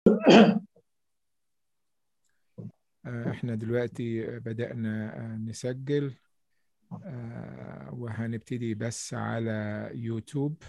احنا دلوقتي بدأنا نسجل وهنبتدي بس على يوتيوب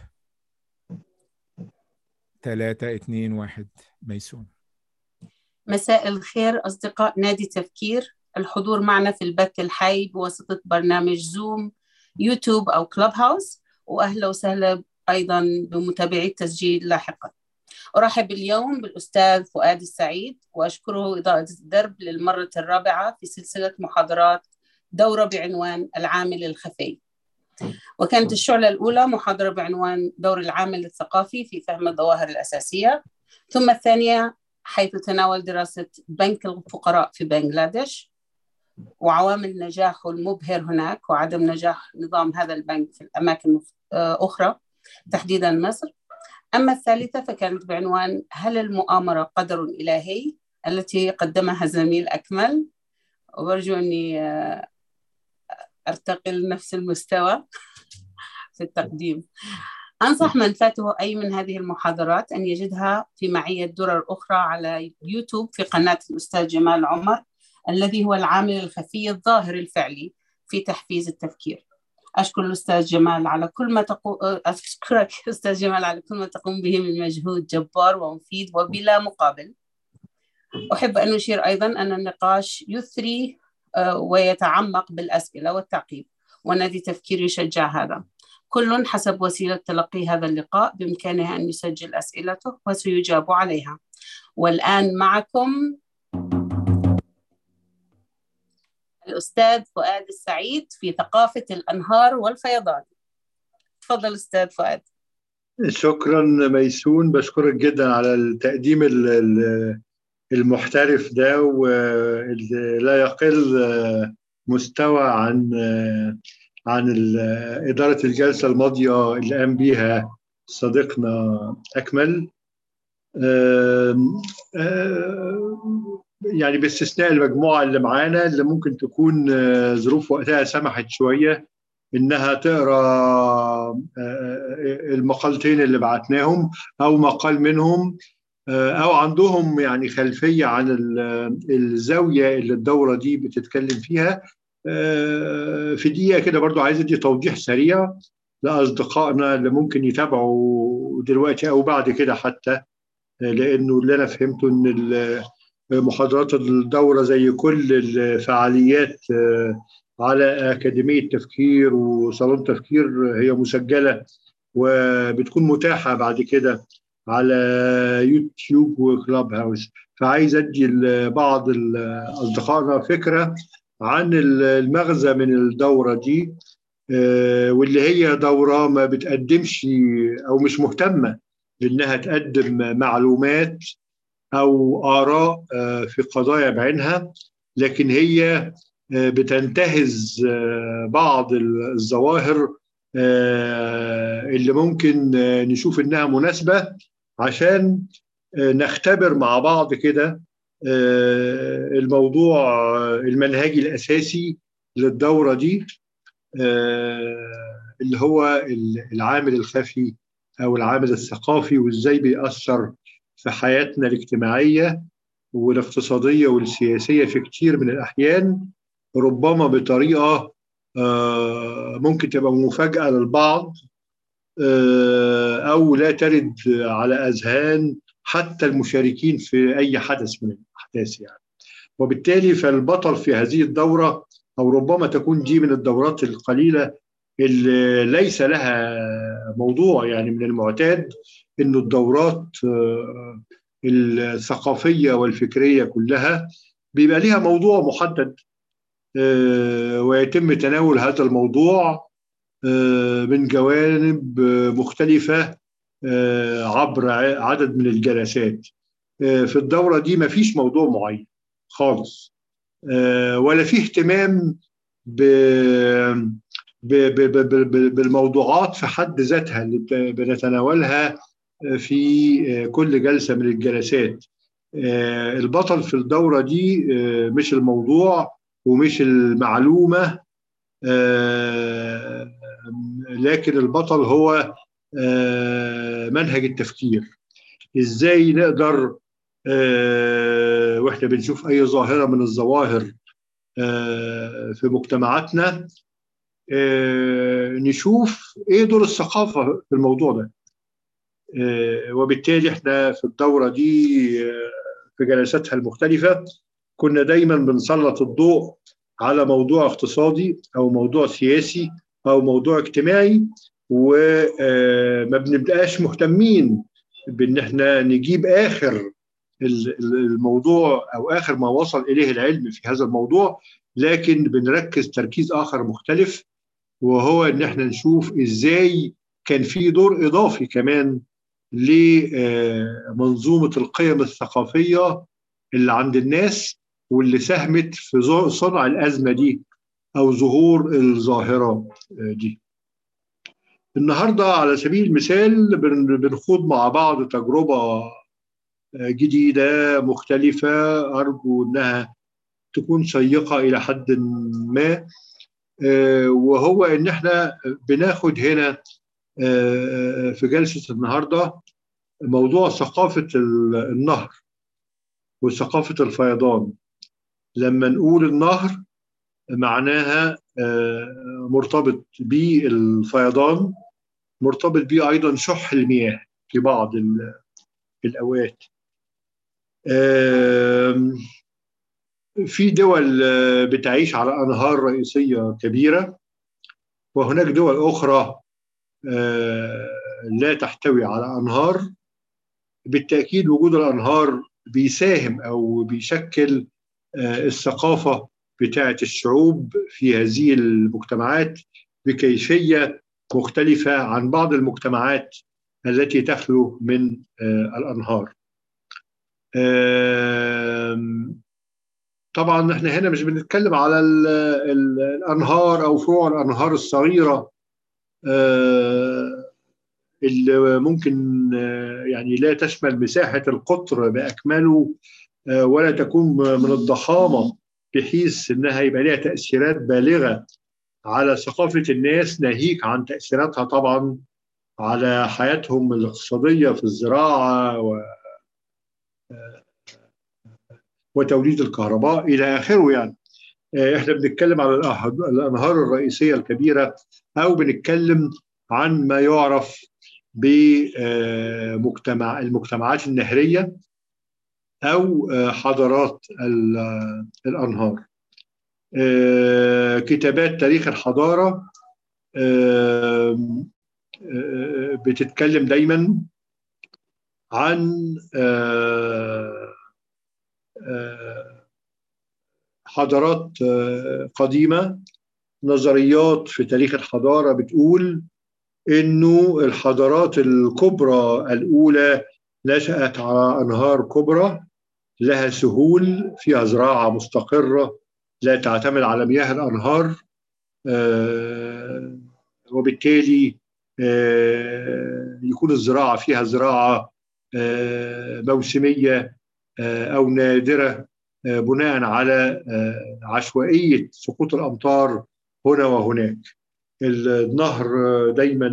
ثلاثة اتنين واحد ميسون مساء الخير أصدقاء نادي تفكير الحضور معنا في البث الحي بواسطة برنامج زوم يوتيوب أو كلوب هاوس وأهلا وسهلا أيضا بمتابعي التسجيل لاحقا أرحب اليوم بالأستاذ فؤاد السعيد وأشكره إضاءة الدرب للمرة الرابعة في سلسلة محاضرات دورة بعنوان العامل الخفي وكانت الشعلة الأولى محاضرة بعنوان دور العامل الثقافي في فهم الظواهر الأساسية ثم الثانية حيث تناول دراسة بنك الفقراء في بنغلاديش وعوامل نجاحه المبهر هناك وعدم نجاح نظام هذا البنك في الأماكن أخرى تحديدا مصر أما الثالثة فكانت بعنوان هل المؤامرة قدر إلهي التي قدمها زميل أكمل وأرجو أني أرتقي لنفس المستوى في التقديم أنصح من فاته أي من هذه المحاضرات أن يجدها في معية درر أخرى على يوتيوب في قناة الأستاذ جمال عمر الذي هو العامل الخفي الظاهر الفعلي في تحفيز التفكير أشكر الأستاذ جمال على كل ما تقوم أشكرك أستاذ جمال على كل ما تقوم به من مجهود جبار ومفيد وبلا مقابل أحب أن أشير أيضا أن النقاش يثري ويتعمق بالأسئلة والتعقيب ونادي تفكير يشجع هذا كل حسب وسيلة تلقي هذا اللقاء بإمكانه أن يسجل أسئلته وسيجاب عليها والآن معكم الأستاذ فؤاد السعيد في ثقافة الأنهار والفيضان تفضل أستاذ فؤاد شكرا ميسون بشكرك جدا على التقديم المحترف ده ولا يقل مستوى عن عن إدارة الجلسة الماضية اللي قام بيها صديقنا أكمل يعني باستثناء المجموعة اللي معانا اللي ممكن تكون ظروف وقتها سمحت شوية إنها تقرأ المقالتين اللي بعتناهم أو مقال منهم أو عندهم يعني خلفية عن الزاوية اللي الدورة دي بتتكلم فيها في دقيقة كده برضو عايز أدي توضيح سريع لأصدقائنا اللي ممكن يتابعوا دلوقتي أو بعد كده حتى لأنه اللي أنا فهمته إن محاضرات الدورة زي كل الفعاليات على أكاديمية تفكير وصالون تفكير هي مسجلة وبتكون متاحة بعد كده على يوتيوب وكلاب هاوس فعايز أدي لبعض أصدقائنا فكرة عن المغزى من الدورة دي واللي هي دورة ما بتقدمش أو مش مهتمة بأنها تقدم معلومات أو آراء في قضايا بعينها لكن هي بتنتهز بعض الظواهر اللي ممكن نشوف إنها مناسبة عشان نختبر مع بعض كده الموضوع المنهجي الأساسي للدورة دي اللي هو العامل الخفي أو العامل الثقافي وإزاي بيأثر في حياتنا الاجتماعية والاقتصادية والسياسية في كتير من الأحيان ربما بطريقة ممكن تبقى مفاجأة للبعض أو لا ترد على أذهان حتى المشاركين في أي حدث من الأحداث يعني وبالتالي فالبطل في هذه الدورة أو ربما تكون دي من الدورات القليلة اللي ليس لها موضوع يعني من المعتاد انه الدورات الثقافيه والفكريه كلها بيبقى ليها موضوع محدد ويتم تناول هذا الموضوع من جوانب مختلفه عبر عدد من الجلسات في الدوره دي ما فيش موضوع معين خالص ولا في اهتمام ب بالموضوعات في حد ذاتها اللي بنتناولها في كل جلسة من الجلسات البطل في الدورة دي مش الموضوع ومش المعلومة لكن البطل هو منهج التفكير ازاي نقدر واحنا بنشوف اي ظاهره من الظواهر في مجتمعاتنا نشوف ايه دور الثقافه في الموضوع ده وبالتالي احنا في الدوره دي في جلساتها المختلفه كنا دايما بنسلط الضوء على موضوع اقتصادي او موضوع سياسي او موضوع اجتماعي وما بنبقاش مهتمين بان احنا نجيب اخر الموضوع او اخر ما وصل اليه العلم في هذا الموضوع لكن بنركز تركيز اخر مختلف وهو ان احنا نشوف ازاي كان في دور اضافي كمان لمنظومه القيم الثقافيه اللي عند الناس واللي ساهمت في صنع الازمه دي او ظهور الظاهره دي. النهارده على سبيل المثال بنخوض مع بعض تجربه جديده مختلفه ارجو انها تكون شيقه الى حد ما وهو ان احنا بناخد هنا في جلسه النهارده موضوع ثقافه النهر وثقافه الفيضان لما نقول النهر معناها مرتبط بالفيضان مرتبط به ايضا شح المياه في بعض الاوقات في دول بتعيش على انهار رئيسيه كبيره وهناك دول اخرى لا تحتوي على انهار بالتاكيد وجود الانهار بيساهم او بيشكل الثقافه بتاعه الشعوب في هذه المجتمعات بكيفيه مختلفه عن بعض المجتمعات التي تخلو من الانهار. طبعا احنا هنا مش بنتكلم على ال ال الانهار او فروع الانهار الصغيره اللي ممكن يعني لا تشمل مساحه القطر باكمله ولا تكون من الضخامه بحيث انها يبقى لها تاثيرات بالغه على ثقافه الناس ناهيك عن تاثيراتها طبعا على حياتهم الاقتصاديه في الزراعه و وتوليد الكهرباء الى اخره يعني احنا بنتكلم على الانهار الرئيسيه الكبيره او بنتكلم عن ما يعرف بمجتمع المجتمعات النهريه او حضارات الانهار كتابات تاريخ الحضاره بتتكلم دايما عن حضارات قديمه نظريات في تاريخ الحضاره بتقول انه الحضارات الكبرى الاولى نشات على انهار كبرى لها سهول فيها زراعه مستقره لا تعتمد على مياه الانهار وبالتالي يكون الزراعه فيها زراعه موسميه او نادره بناء على عشوائيه سقوط الامطار هنا وهناك النهر دايما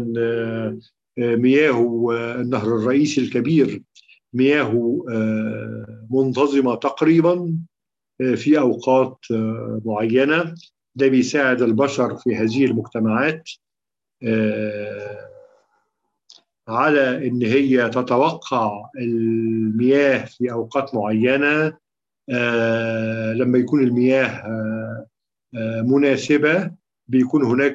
مياهه النهر الرئيسي الكبير مياهه منتظمه تقريبا في اوقات معينه ده بيساعد البشر في هذه المجتمعات على ان هي تتوقع المياه في اوقات معينه آه لما يكون المياه آه آه مناسبه بيكون هناك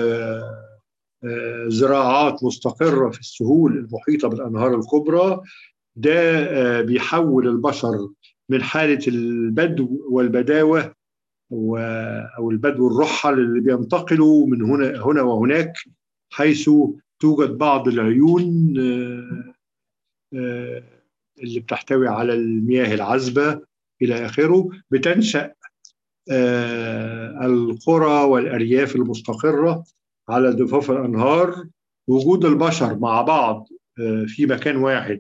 زراعات مستقره في السهول المحيطه بالانهار الكبرى ده بيحول البشر من حاله البدو والبداوه او البدو الرحل اللي بينتقلوا من هنا هنا وهناك حيث توجد بعض العيون اللي بتحتوي على المياه العذبة إلى آخره بتنشأ القرى والأرياف المستقرة على ضفاف الأنهار وجود البشر مع بعض في مكان واحد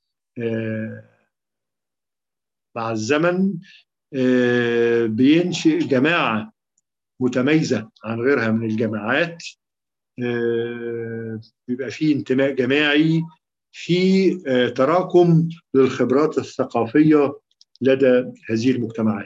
مع الزمن بينشئ جماعة متميزة عن غيرها من الجماعات بيبقى فيه انتماء جماعي في تراكم للخبرات الثقافيه لدى هذه المجتمعات.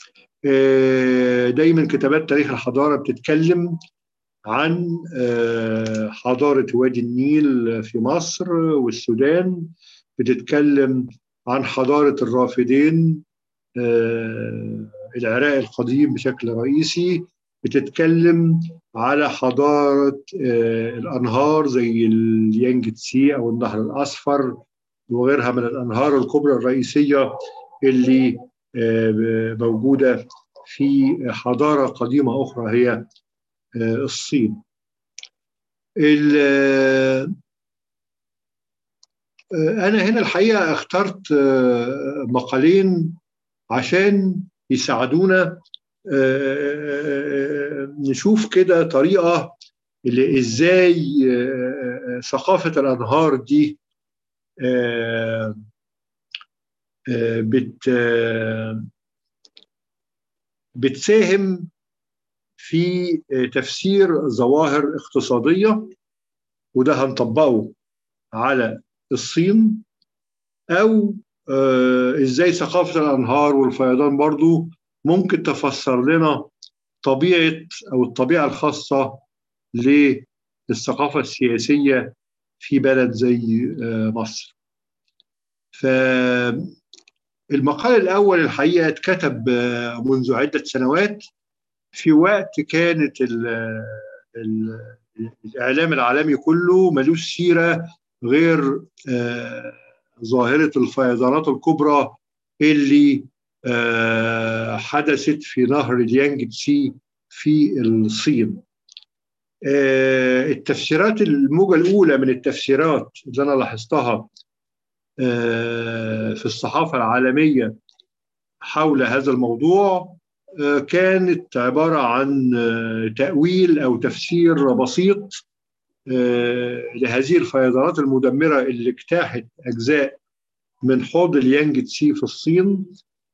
دايما كتابات تاريخ الحضاره بتتكلم عن حضاره وادي النيل في مصر والسودان بتتكلم عن حضاره الرافدين العراق القديم بشكل رئيسي بتتكلم على حضارة الأنهار زي اليانجتسي أو النهر الأصفر وغيرها من الأنهار الكبرى الرئيسية اللي موجودة في حضارة قديمة أخرى هي الصين أنا هنا الحقيقة اخترت مقالين عشان يساعدونا نشوف كده طريقة اللي ازاي ثقافة الأنهار دي بت بتساهم في تفسير ظواهر اقتصادية وده هنطبقه على الصين أو ازاي ثقافة الأنهار والفيضان برضو ممكن تفسر لنا طبيعة أو الطبيعة الخاصة للثقافة السياسية في بلد زي مصر فالمقال الأول الحقيقة اتكتب منذ عدة سنوات في وقت كانت ال ال الإعلام العالمي كله ملوش سيرة غير ظاهرة الفيضانات الكبرى اللي حدثت في نهر اليانجتسي في الصين التفسيرات الموجة الأولى من التفسيرات اللي أنا لاحظتها في الصحافة العالمية حول هذا الموضوع كانت عبارة عن تأويل أو تفسير بسيط لهذه الفيضانات المدمرة اللي اجتاحت أجزاء من حوض اليانجتسي في الصين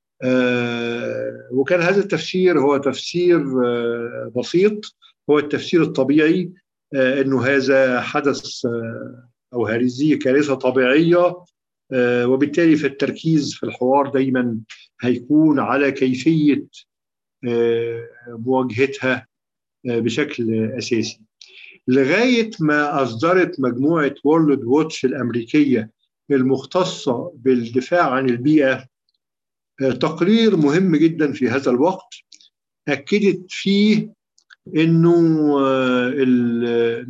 وكان هذا التفسير هو تفسير بسيط هو التفسير الطبيعي انه هذا حدث او هذه كارثه طبيعيه وبالتالي فالتركيز في الحوار دايما هيكون على كيفيه مواجهتها بشكل اساسي لغايه ما اصدرت مجموعه وورلد ووتش الامريكيه المختصه بالدفاع عن البيئه تقرير مهم جدا في هذا الوقت اكدت فيه انه ال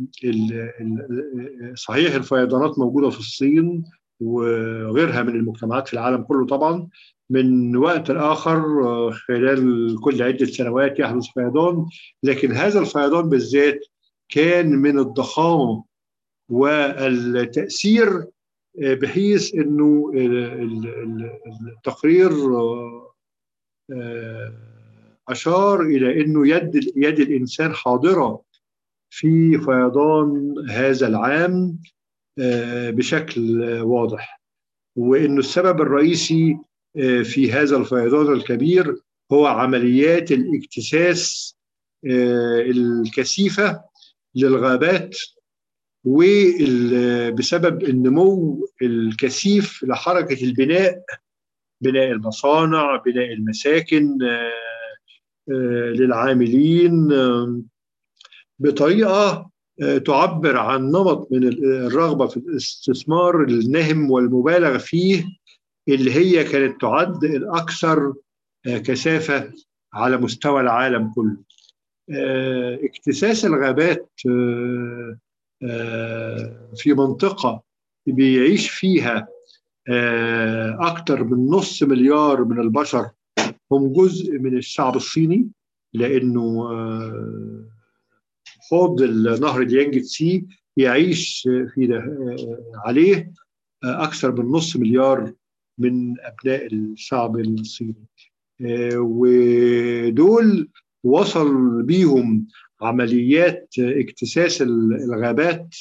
ال صحيح الفيضانات موجوده في الصين وغيرها من المجتمعات في العالم كله طبعا من وقت لاخر خلال كل عده سنوات يحدث فيضان لكن هذا الفيضان بالذات كان من الضخامه والتاثير بحيث انه التقرير اشار الى انه يد يد الانسان حاضره في فيضان هذا العام بشكل واضح وانه السبب الرئيسي في هذا الفيضان الكبير هو عمليات الاكتساس الكثيفه للغابات وبسبب النمو الكثيف لحركه البناء بناء المصانع بناء المساكن للعاملين بطريقه تعبر عن نمط من الرغبه في الاستثمار النهم والمبالغ فيه اللي هي كانت تعد الاكثر كثافه على مستوى العالم كله. اكتساس الغابات في منطقه بيعيش فيها اكثر من نص مليار من البشر هم جزء من الشعب الصيني لانه حوض النهر اليانجتسي يعيش في عليه اكثر من نص مليار من ابناء الشعب الصيني ودول وصل بيهم عمليات اكتساس الغابات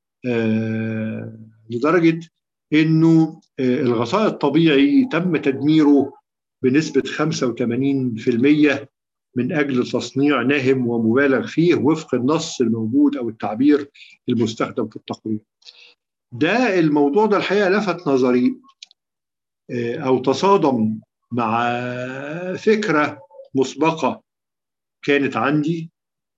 لدرجه انه الغطاء الطبيعي تم تدميره بنسبه 85% من اجل تصنيع ناهم ومبالغ فيه وفق النص الموجود او التعبير المستخدم في التقرير. ده الموضوع ده الحقيقه لفت نظري او تصادم مع فكره مسبقه كانت عندي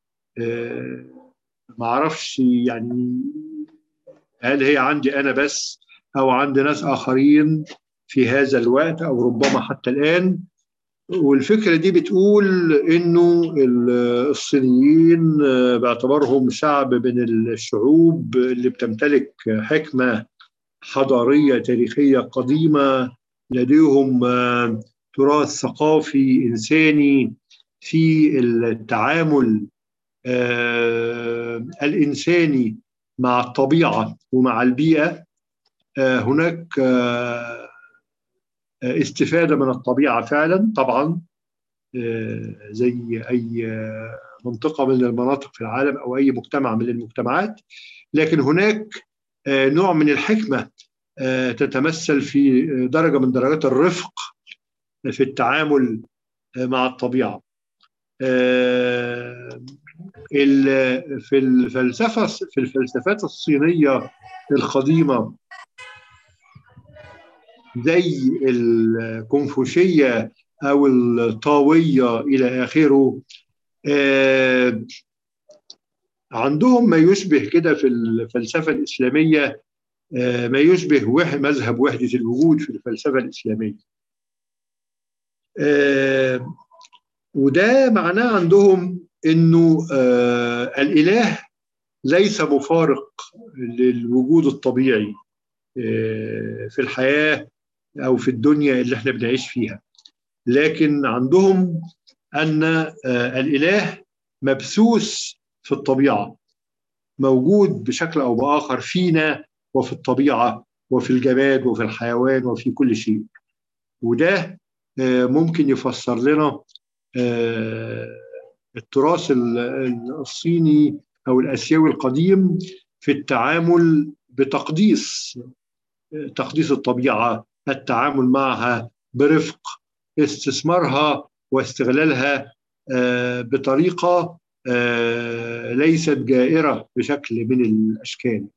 ما اعرفش يعني هل هي عندي انا بس او عند ناس اخرين في هذا الوقت او ربما حتى الان والفكره دي بتقول انه الصينيين باعتبارهم شعب من الشعوب اللي بتمتلك حكمه حضاريه تاريخيه قديمه لديهم تراث ثقافي انساني في التعامل الانساني مع الطبيعه ومع البيئه هناك استفاده من الطبيعه فعلا طبعا زي اي منطقه من المناطق في العالم او اي مجتمع من المجتمعات لكن هناك نوع من الحكمه تتمثل في درجه من درجات الرفق في التعامل مع الطبيعه في الفلسفه في الفلسفات الصينيه القديمه زي الكونفوشيه او الطاويه الى اخره عندهم ما يشبه كده في الفلسفه الاسلاميه ما يشبه مذهب وحده الوجود في الفلسفه الاسلاميه وده معناه عندهم انه الاله ليس مفارق للوجود الطبيعي في الحياه او في الدنيا اللي احنا بنعيش فيها لكن عندهم ان الاله مبثوث في الطبيعه موجود بشكل او باخر فينا وفي الطبيعه وفي الجماد وفي الحيوان وفي كل شيء وده ممكن يفسر لنا التراث الصيني او الاسيوي القديم في التعامل بتقديس تقديس الطبيعه التعامل معها برفق استثمارها واستغلالها بطريقه ليست جائره بشكل من الاشكال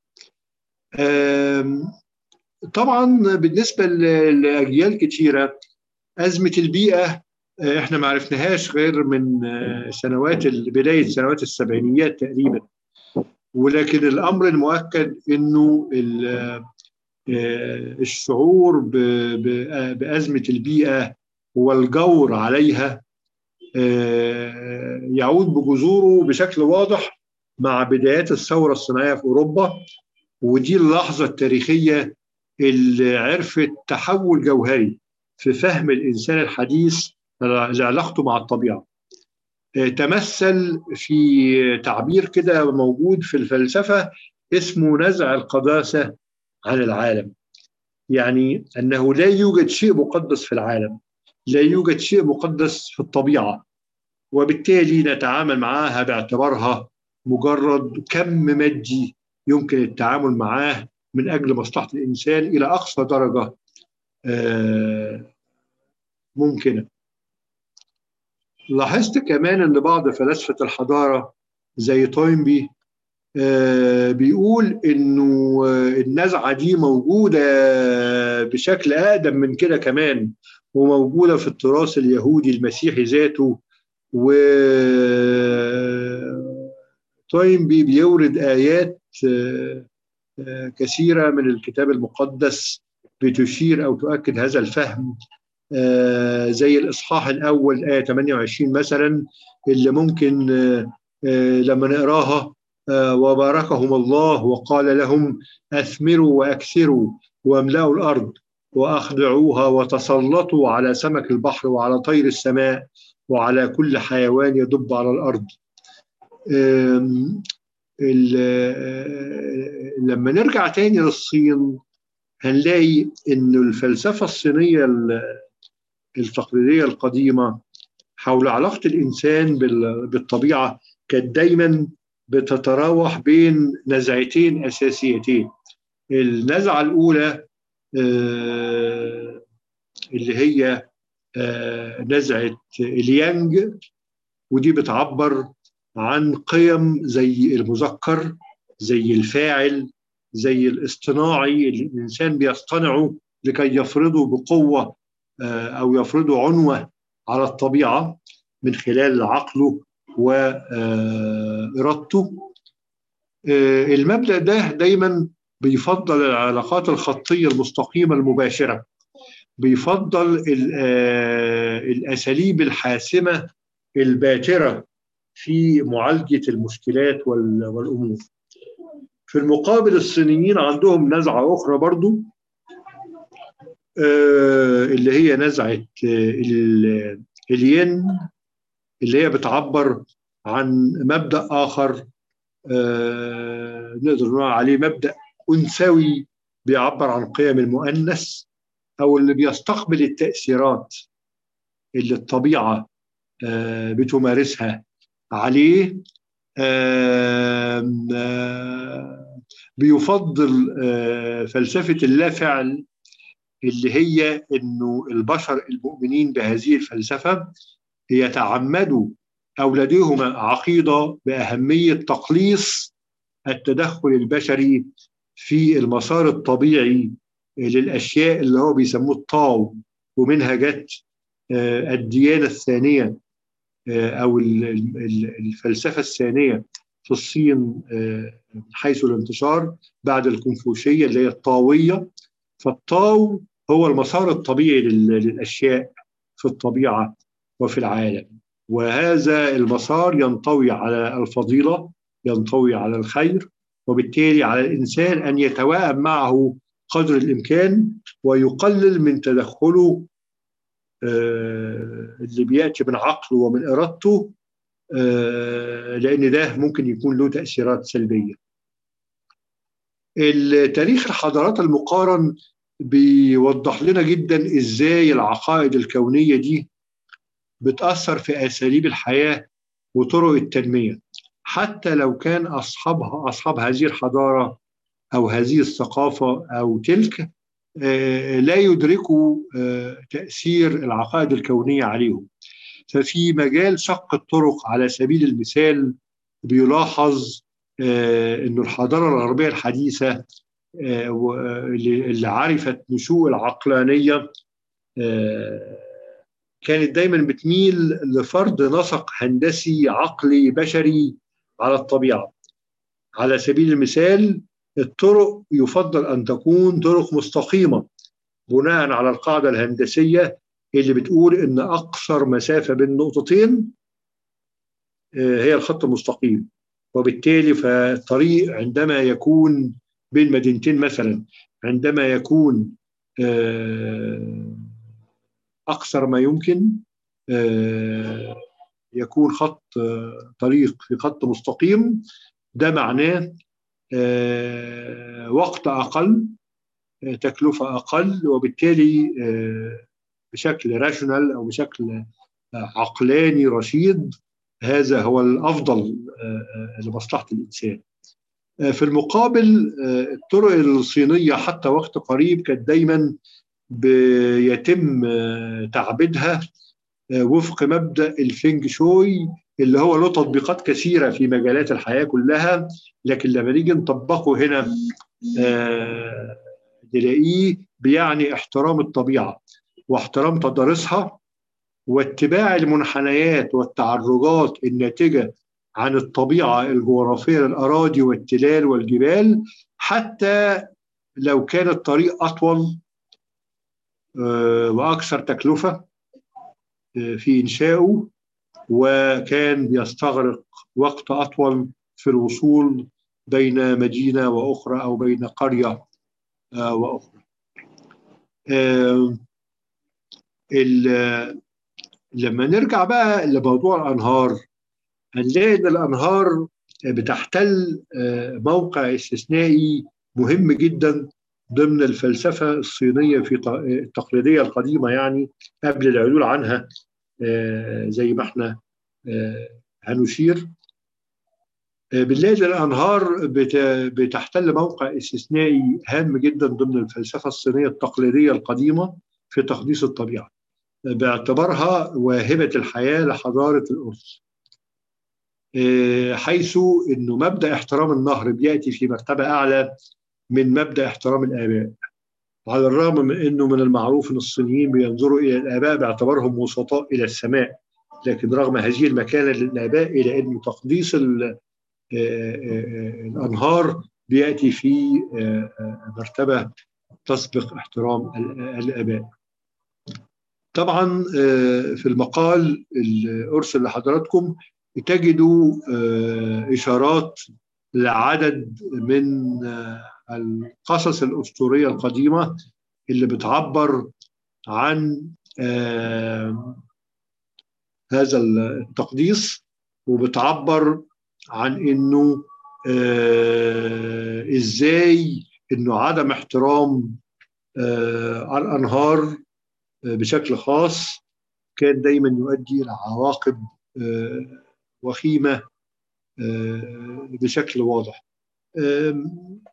طبعا بالنسبه لاجيال كثيره ازمه البيئه احنا ما عرفناهاش غير من سنوات بدايه سنوات السبعينيات تقريبا ولكن الامر المؤكد انه الشعور بازمه البيئه والجور عليها يعود بجذوره بشكل واضح مع بدايات الثوره الصناعيه في اوروبا ودي اللحظه التاريخيه اللي عرفت تحول جوهري في فهم الانسان الحديث لعلاقته مع الطبيعه تمثل في تعبير كده موجود في الفلسفه اسمه نزع القداسه عن العالم يعني انه لا يوجد شيء مقدس في العالم لا يوجد شيء مقدس في الطبيعه وبالتالي نتعامل معها باعتبارها مجرد كم مادي يمكن التعامل معاه من اجل مصلحه الانسان الى اقصى درجه ممكنه. لاحظت كمان ان بعض فلاسفه الحضاره زي توينبي بيقول انه النزعه دي موجوده بشكل اقدم من كده كمان وموجوده في التراث اليهودي المسيحي ذاته و توينبي بيورد ايات كثيره من الكتاب المقدس بتشير او تؤكد هذا الفهم زي الاصحاح الاول ايه 28 مثلا اللي ممكن لما نقراها وباركهم الله وقال لهم اثمروا واكثروا واملأوا الارض واخضعوها وتسلطوا على سمك البحر وعلى طير السماء وعلى كل حيوان يدب على الارض لما نرجع تاني للصين هنلاقي ان الفلسفه الصينيه التقليديه القديمه حول علاقه الانسان بالطبيعه كانت دايما بتتراوح بين نزعتين اساسيتين النزعه الاولى اللي هي نزعه اليانج ودي بتعبر عن قيم زي المذكر زي الفاعل زي الاصطناعي اللي الانسان بيصطنعه لكي يفرضه بقوه او يفرضه عنوه على الطبيعه من خلال عقله وارادته المبدا ده دايما بيفضل العلاقات الخطيه المستقيمه المباشره بيفضل الاساليب الحاسمه الباتره في معالجه المشكلات والامور في المقابل الصينيين عندهم نزعه اخرى برضو اللي هي نزعه الين اللي هي بتعبر عن مبدا اخر نقدر نقول عليه مبدا انثوي بيعبر عن قيم المؤنث او اللي بيستقبل التاثيرات اللي الطبيعه بتمارسها عليه بيفضل فلسفه اللا فعل اللي هي انه البشر المؤمنين بهذه الفلسفه يتعمدوا او لديهم عقيده باهميه تقليص التدخل البشري في المسار الطبيعي للاشياء اللي هو بيسموه الطاو ومنها جت الديانه الثانيه او الفلسفه الثانيه في الصين من حيث الانتشار بعد الكونفوشيه اللي هي الطاويه فالطاو هو المسار الطبيعي للاشياء في الطبيعه وفي العالم وهذا المسار ينطوي على الفضيله ينطوي على الخير وبالتالي على الانسان ان يتواءم معه قدر الامكان ويقلل من تدخله اللي بياتي من عقله ومن ارادته لان ده ممكن يكون له تاثيرات سلبيه. التاريخ الحضارات المقارن بيوضح لنا جدا ازاي العقائد الكونيه دي بتاثر في اساليب الحياه وطرق التنميه حتى لو كان اصحابها اصحاب هذه الحضاره او هذه الثقافه او تلك لا يدركوا تاثير العقائد الكونيه عليهم ففي مجال شق الطرق على سبيل المثال بيلاحظ أن الحضاره الغربيه الحديثه اللي عرفت نشوء العقلانيه كانت دايما بتميل لفرض نسق هندسي عقلي بشري على الطبيعه على سبيل المثال الطرق يفضل ان تكون طرق مستقيمه بناء على القاعده الهندسيه اللي بتقول ان اقصر مسافه بين نقطتين هي الخط المستقيم وبالتالي فالطريق عندما يكون بين مدينتين مثلا عندما يكون اقصر ما يمكن يكون خط طريق في خط مستقيم ده معناه وقت اقل تكلفه اقل وبالتالي بشكل راشونال او بشكل عقلاني رشيد هذا هو الافضل لمصلحه الانسان. في المقابل الطرق الصينيه حتى وقت قريب كانت دايما بيتم تعبيدها وفق مبدا الفينج شوي اللي هو له تطبيقات كثيره في مجالات الحياه كلها لكن لما نيجي نطبقه هنا نلاقيه بيعني احترام الطبيعه واحترام تضاريسها واتباع المنحنيات والتعرجات الناتجه عن الطبيعه الجغرافيه للاراضي والتلال والجبال حتى لو كان الطريق اطول واكثر تكلفه في انشائه وكان بيستغرق وقت اطول في الوصول بين مدينه واخرى او بين قريه واخرى. لما نرجع بقى لموضوع الانهار هنلاقي ان الانهار بتحتل موقع استثنائي مهم جدا ضمن الفلسفه الصينيه في التقليديه القديمه يعني قبل العدول عنها زي ما احنا هنشير بنلاقي الانهار بتحتل موقع استثنائي هام جدا ضمن الفلسفه الصينيه التقليديه القديمه في تقديس الطبيعه باعتبارها واهبه الحياه لحضاره الارز حيث انه مبدا احترام النهر بياتي في مرتبه اعلى من مبدا احترام الاباء على الرغم من انه من المعروف ان الصينيين بينظروا الى الاباء باعتبارهم وسطاء الى السماء لكن رغم هذه المكانه للاباء الى انه تقديس الانهار بياتي في مرتبه تسبق احترام الاباء. طبعا في المقال الارسل لحضراتكم تجدوا اشارات لعدد من القصص الاسطوريه القديمه اللي بتعبر عن هذا التقديس وبتعبر عن انه آه ازاي انه عدم احترام آه الانهار آه بشكل خاص كان دايما يؤدي الى عواقب آه وخيمه آه بشكل واضح آه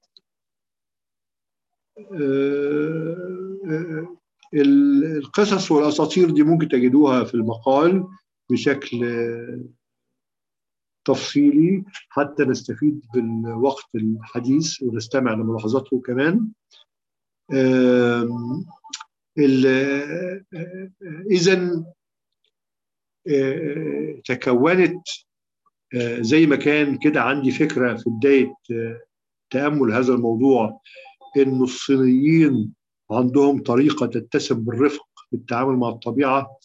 آه القصص والاساطير دي ممكن تجدوها في المقال بشكل تفصيلي حتى نستفيد بالوقت الحديث ونستمع لملاحظاته كمان اذا تكونت زي ما كان كده عندي فكره في بدايه تامل هذا الموضوع انه الصينيين عندهم طريقه تتسم بالرفق في التعامل مع الطبيعه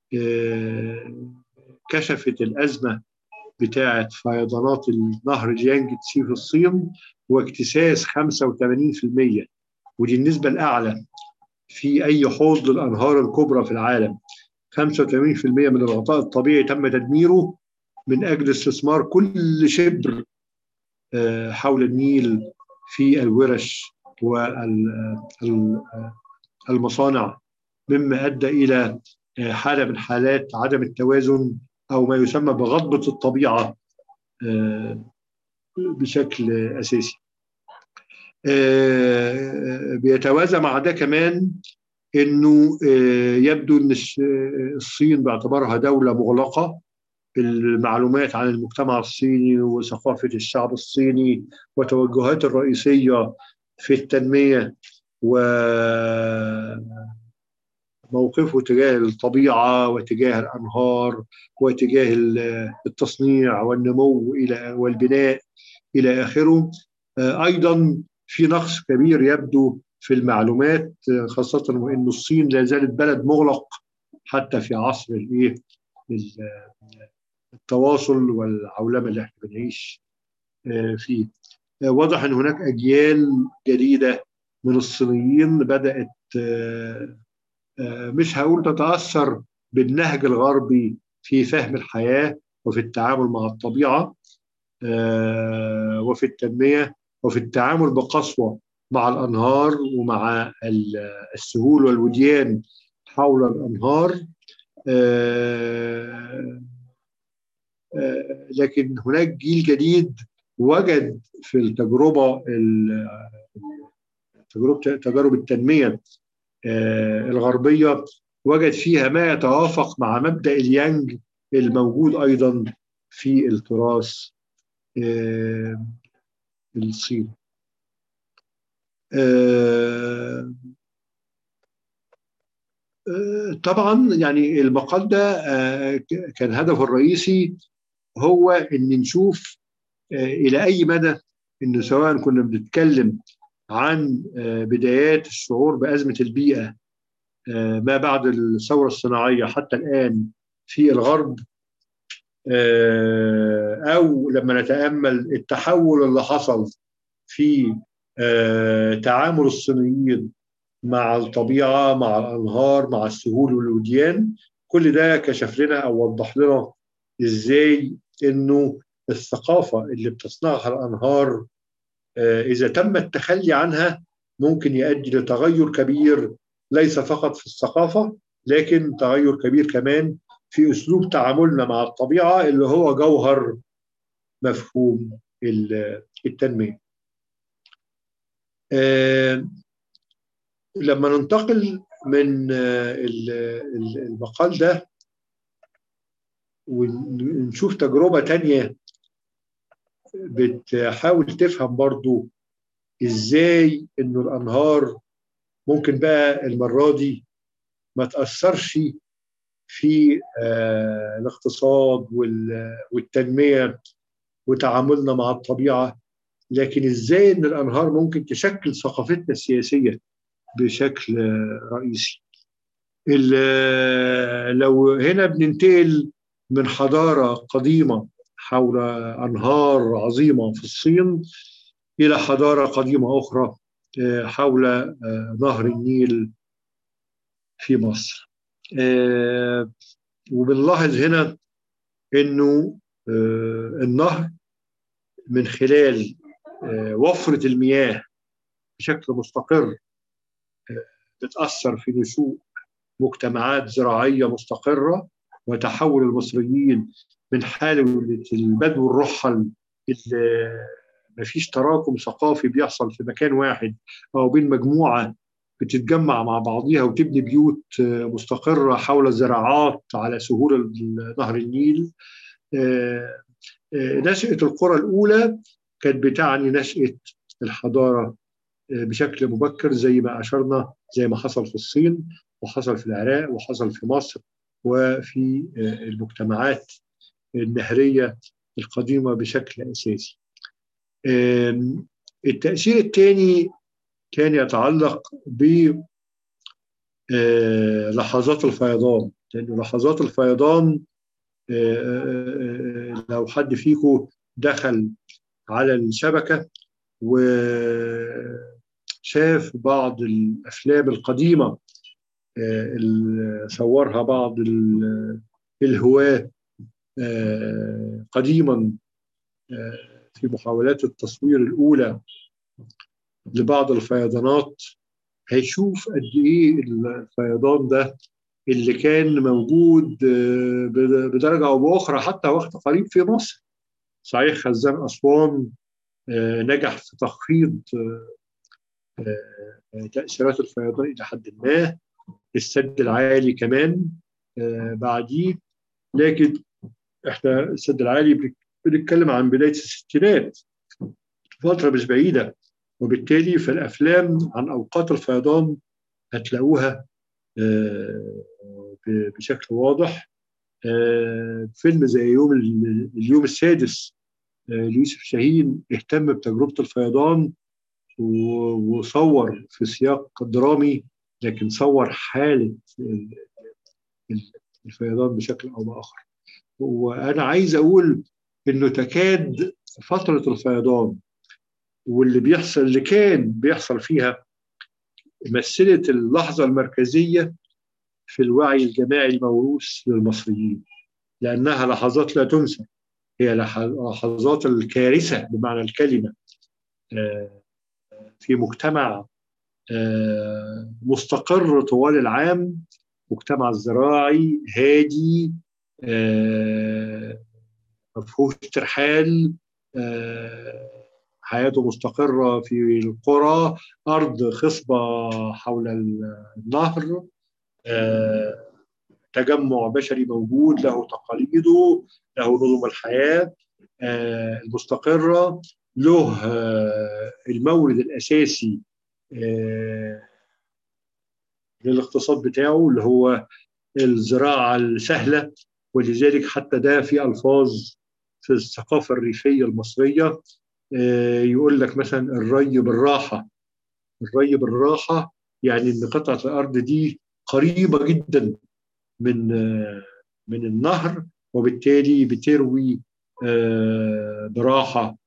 كشفت الازمه بتاعه فيضانات النهر جيانج تسي في الصين واكتساس 85% ودي النسبه الاعلى في اي حوض للانهار الكبرى في العالم 85% من الغطاء الطبيعي تم تدميره من اجل استثمار كل شبر حول النيل في الورش والمصانع مما ادى الى حاله من حالات عدم التوازن او ما يسمى بغضبه الطبيعه بشكل اساسي. بيتوازى مع ده كمان انه يبدو ان الصين باعتبارها دوله مغلقه المعلومات عن المجتمع الصيني وثقافه الشعب الصيني وتوجهات الرئيسيه في التنميه و موقفه تجاه الطبيعه وتجاه الانهار وتجاه التصنيع والنمو الى والبناء الى اخره ايضا في نقص كبير يبدو في المعلومات خاصه وان الصين لا زالت بلد مغلق حتى في عصر الايه التواصل والعولمه اللي احنا بنعيش فيه واضح ان هناك اجيال جديده من الصينيين بدات مش هقول تتاثر بالنهج الغربي في فهم الحياه وفي التعامل مع الطبيعه وفي التنميه وفي التعامل بقسوه مع الانهار ومع السهول والوديان حول الانهار لكن هناك جيل جديد وجد في التجربه تجربه تجارب التنميه الغربيه وجد فيها ما يتوافق مع مبدا اليانج الموجود ايضا في التراث الصيني. طبعا يعني المقال ده كان هدفه الرئيسي هو ان نشوف الى اي مدى انه سواء كنا بنتكلم عن بدايات الشعور بازمه البيئه ما بعد الثوره الصناعيه حتى الان في الغرب او لما نتامل التحول اللي حصل في تعامل الصينيين مع الطبيعه مع الانهار مع السهول والوديان كل ده كشف لنا او وضح لنا ازاي انه الثقافه اللي بتصنعها الانهار اذا تم التخلي عنها ممكن يؤدي لتغير كبير ليس فقط في الثقافه لكن تغير كبير كمان في اسلوب تعاملنا مع الطبيعه اللي هو جوهر مفهوم التنميه. لما ننتقل من المقال ده ونشوف تجربة تانية بتحاول تفهم برضو ازاي انه الانهار ممكن بقى المره دي ما تاثرش في آه الاقتصاد والتنميه وتعاملنا مع الطبيعه لكن ازاي ان الانهار ممكن تشكل ثقافتنا السياسيه بشكل رئيسي لو هنا بننتقل من حضاره قديمه حول انهار عظيمه في الصين الى حضاره قديمه اخرى حول نهر النيل في مصر وبنلاحظ هنا انه النهر من خلال وفره المياه بشكل مستقر بتاثر في نشوء مجتمعات زراعيه مستقره وتحول المصريين من حاله البدو الرحل اللي ما فيش تراكم ثقافي بيحصل في مكان واحد او بين مجموعه بتتجمع مع بعضيها وتبني بيوت مستقره حول زراعات على سهول نهر النيل نشأة القرى الأولى كانت بتعني نشأة الحضارة بشكل مبكر زي ما أشرنا زي ما حصل في الصين وحصل في العراق وحصل في مصر وفي المجتمعات النهرية القديمة بشكل أساسي التأثير الثاني كان يتعلق ب لحظات الفيضان لأن لحظات الفيضان لو حد فيكم دخل على الشبكة وشاف بعض الأفلام القديمة اللي صورها بعض الهواة قديما في محاولات التصوير الأولى لبعض الفيضانات هيشوف قد إيه الفيضان ده اللي كان موجود بدرجة أو بأخرى حتى وقت قريب في مصر صحيح خزان أسوان نجح في تخفيض تأثيرات الفيضان إلى حد ما السد العالي كمان بعديه لكن احنا السد العالي بنتكلم عن بداية الستينات فترة مش بعيدة وبالتالي فالأفلام عن أوقات الفيضان هتلاقوها بشكل واضح فيلم زي يوم اليوم السادس ليوسف شاهين اهتم بتجربة الفيضان وصور في سياق درامي لكن صور حالة الفيضان بشكل أو بآخر وأنا عايز أقول إنه تكاد فترة الفيضان واللي بيحصل اللي كان بيحصل فيها مثلت اللحظة المركزية في الوعي الجماعي الموروث للمصريين لأنها لحظات لا تنسى هي لحظات الكارثة بمعنى الكلمة في مجتمع مستقر طوال العام مجتمع زراعي هادي مفهوش ترحال حياته مستقرة في القرى أرض خصبة حول النهر تجمع بشري موجود له تقاليده له نظم الحياة المستقرة له المورد الأساسي للاقتصاد بتاعه اللي هو الزراعة السهلة ولذلك حتى ده في ألفاظ في الثقافة الريفية المصرية يقول لك مثلا الري بالراحة الري بالراحة يعني ان قطعة الأرض دي قريبة جدا من من النهر وبالتالي بتروي براحة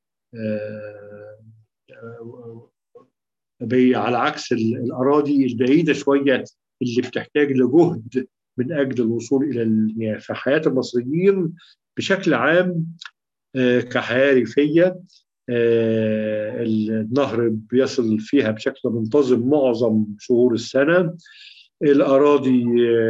على عكس الأراضي البعيدة شوية اللي بتحتاج لجهد من أجل الوصول إلى المياه فحياة المصريين بشكل عام كحياة ريفية النهر بيصل فيها بشكل منتظم معظم شهور السنة الأراضي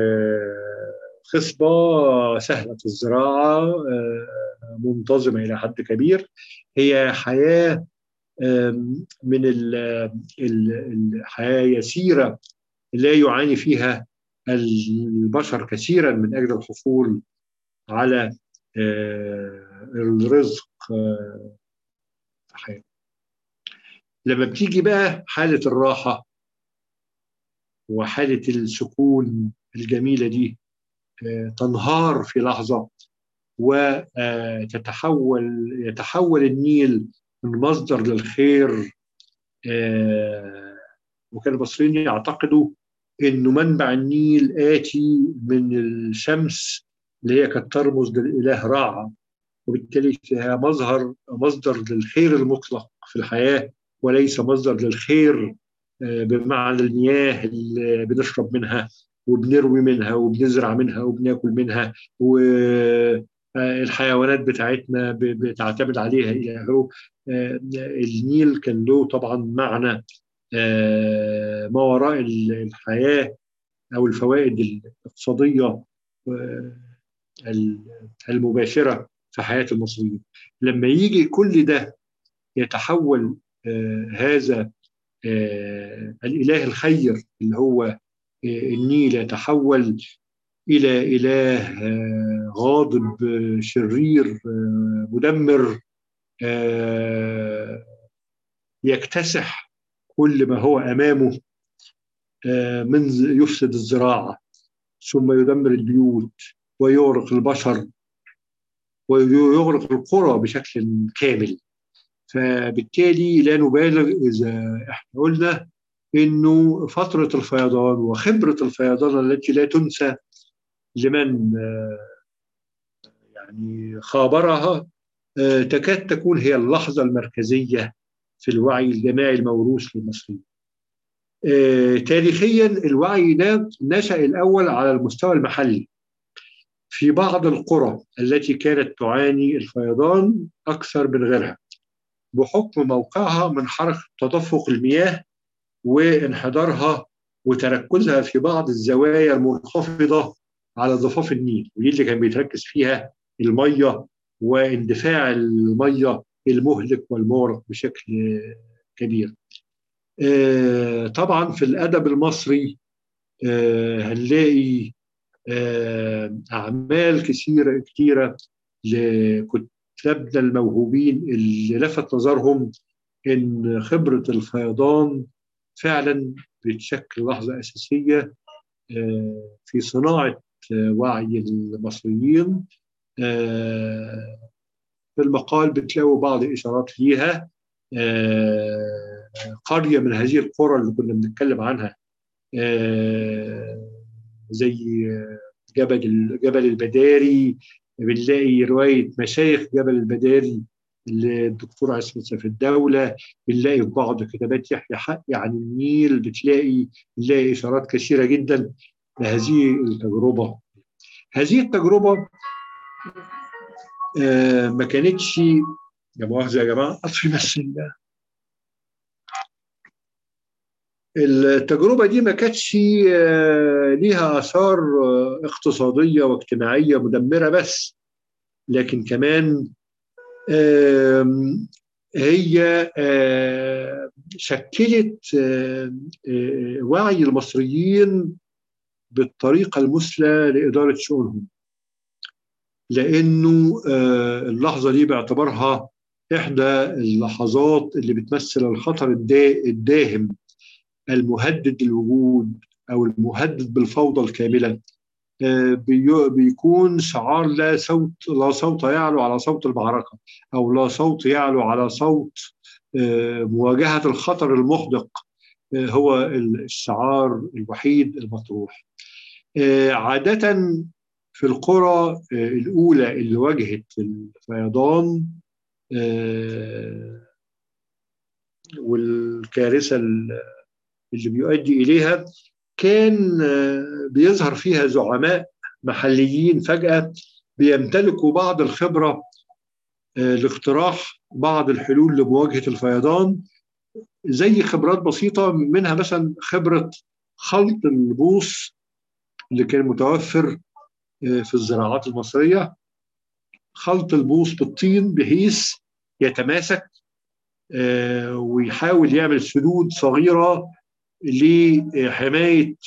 خصبة سهلة الزراعة منتظمة إلى حد كبير هي حياة من الحياة يسيرة لا يعاني فيها البشر كثيرا من أجل الحصول على الرزق حياة. لما بتيجي بقى حالة الراحة وحالة السكون الجميلة دي تنهار في لحظة وتتحول يتحول النيل من مصدر للخير وكان المصريين يعتقدوا انه منبع النيل اتي من الشمس اللي هي كانت ترمز للاله راعى وبالتالي فيها مظهر مصدر للخير المطلق في الحياه وليس مصدر للخير بمعنى المياه اللي بنشرب منها وبنروي منها وبنزرع منها وبناكل منها والحيوانات بتاعتنا بتعتمد عليها الى اخره النيل كان له طبعا معنى ما وراء الحياه او الفوائد الاقتصاديه المباشره في حياه المصريين لما يجي كل ده يتحول هذا الاله الخير اللي هو النيل يتحول الى اله غاضب شرير مدمر يكتسح كل ما هو امامه من يفسد الزراعه ثم يدمر البيوت ويغرق البشر ويغرق القرى بشكل كامل فبالتالي لا نبالغ اذا احنا قلنا انه فتره الفيضان وخبره الفيضان التي لا تنسى لمن يعني خابرها تكاد تكون هي اللحظه المركزيه في الوعي الجماعي الموروث للمصريين. تاريخيا الوعي ده نشا الاول على المستوى المحلي في بعض القرى التي كانت تعاني الفيضان اكثر من غيرها بحكم موقعها من حركه تدفق المياه وانحدارها وتركزها في بعض الزوايا المنخفضه على ضفاف النيل ودي اللي كان بيتركز فيها الميه واندفاع الميه المهلك والمورق بشكل كبير. آه طبعا في الادب المصري آه هنلاقي آه اعمال كثيره كثيره لكتابنا الموهوبين اللي لفت نظرهم ان خبره الفيضان فعلا بتشكل لحظه اساسيه في صناعه وعي المصريين في المقال بتلاقوا بعض اشارات ليها قريه من هذه القرى اللي كنا بنتكلم عنها زي جبل جبل البداري بنلاقي روايه مشايخ جبل البداري للدكتور عصمت سيف الدولة بنلاقي في بعض كتابات يحيى حقي عن النيل بتلاقي بنلاقي إشارات كثيرة جدا لهذه التجربة هذه التجربة آه ما كانتش يا مؤاخذة يا جماعة أطفي بس التجربة دي ما كانتش آه ليها آثار آه اقتصادية واجتماعية مدمرة بس لكن كمان هي شكلت وعي المصريين بالطريقة المثلى لإدارة شؤونهم لأنه اللحظة دي باعتبارها إحدى اللحظات اللي بتمثل الخطر الداهم المهدد للوجود أو المهدد بالفوضى الكاملة بيكون شعار لا صوت لا صوت يعلو على صوت المعركه او لا صوت يعلو على صوت مواجهه الخطر المحدق هو الشعار الوحيد المطروح عاده في القرى الاولى اللي واجهت الفيضان والكارثه اللي بيؤدي اليها كان بيظهر فيها زعماء محليين فجأة بيمتلكوا بعض الخبرة لاقتراح بعض الحلول لمواجهة الفيضان زي خبرات بسيطة منها مثلا خبرة خلط البوص اللي كان متوفر في الزراعات المصرية خلط البوص بالطين بحيث يتماسك ويحاول يعمل سدود صغيرة لحماية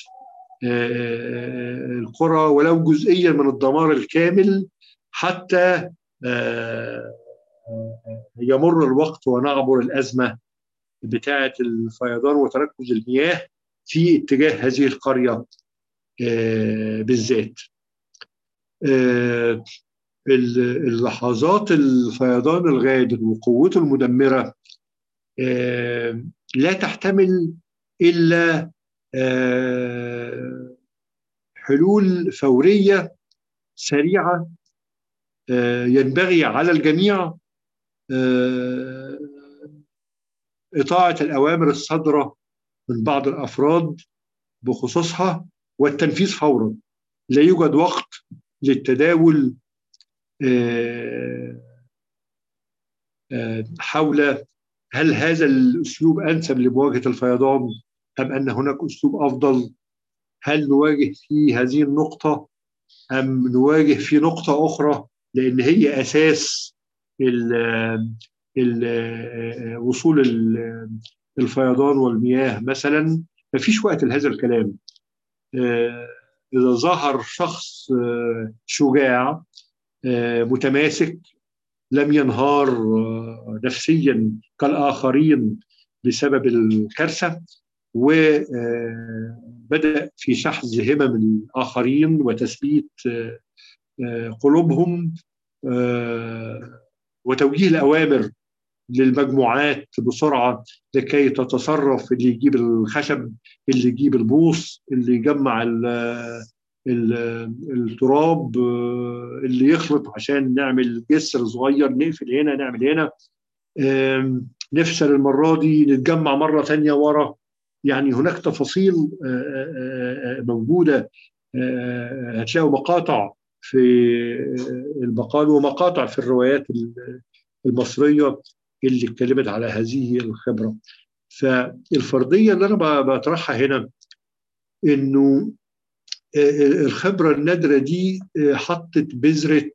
القرى ولو جزئيا من الدمار الكامل حتى يمر الوقت ونعبر الأزمة بتاعة الفيضان وتركز المياه في اتجاه هذه القرية بالذات اللحظات الفيضان الغادر وقوته المدمرة لا تحتمل إلا حلول فورية سريعة ينبغي على الجميع إطاعة الأوامر الصادرة من بعض الأفراد بخصوصها والتنفيذ فورا لا يوجد وقت للتداول حول هل هذا الأسلوب أنسب لمواجهة الفيضان أم أن هناك أسلوب أفضل هل نواجه في هذه النقطة أم نواجه في نقطة أخرى لأن هي أساس ال ال وصول الفيضان والمياه مثلا ما فيش وقت لهذا الكلام إذا ظهر شخص شجاع متماسك لم ينهار نفسيا كالآخرين بسبب الكارثة وبدأ في شحذ همم الآخرين وتثبيت قلوبهم وتوجيه الأوامر للمجموعات بسرعة لكي تتصرف اللي يجيب الخشب اللي يجيب البوص اللي يجمع ال ال التراب اللي يخلط عشان نعمل جسر صغير نقفل هنا نعمل هنا نفشل المرة دي نتجمع مرة تانية ورا يعني هناك تفاصيل موجودة هتلاقوا مقاطع في المقال ومقاطع في الروايات المصرية اللي اتكلمت على هذه الخبرة فالفرضية اللي أنا بطرحها هنا إنه الخبرة النادرة دي حطت بذرة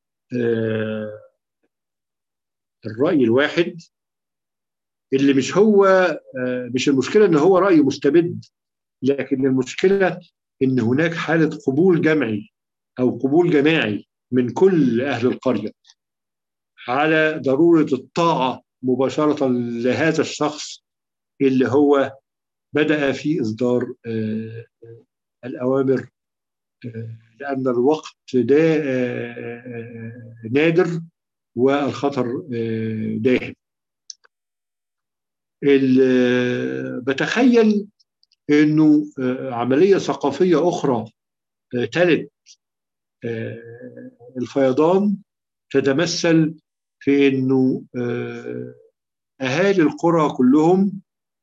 الرأي الواحد اللي مش هو مش المشكلة إن هو رأي مستبد لكن المشكلة إن هناك حالة قبول جمعي أو قبول جماعي من كل أهل القرية على ضرورة الطاعة مباشرة لهذا الشخص اللي هو بدأ في إصدار الأوامر لأن الوقت ده نادر والخطر داهم بتخيل انه عمليه ثقافيه اخرى تلت الفيضان تتمثل في انه اهالي القرى كلهم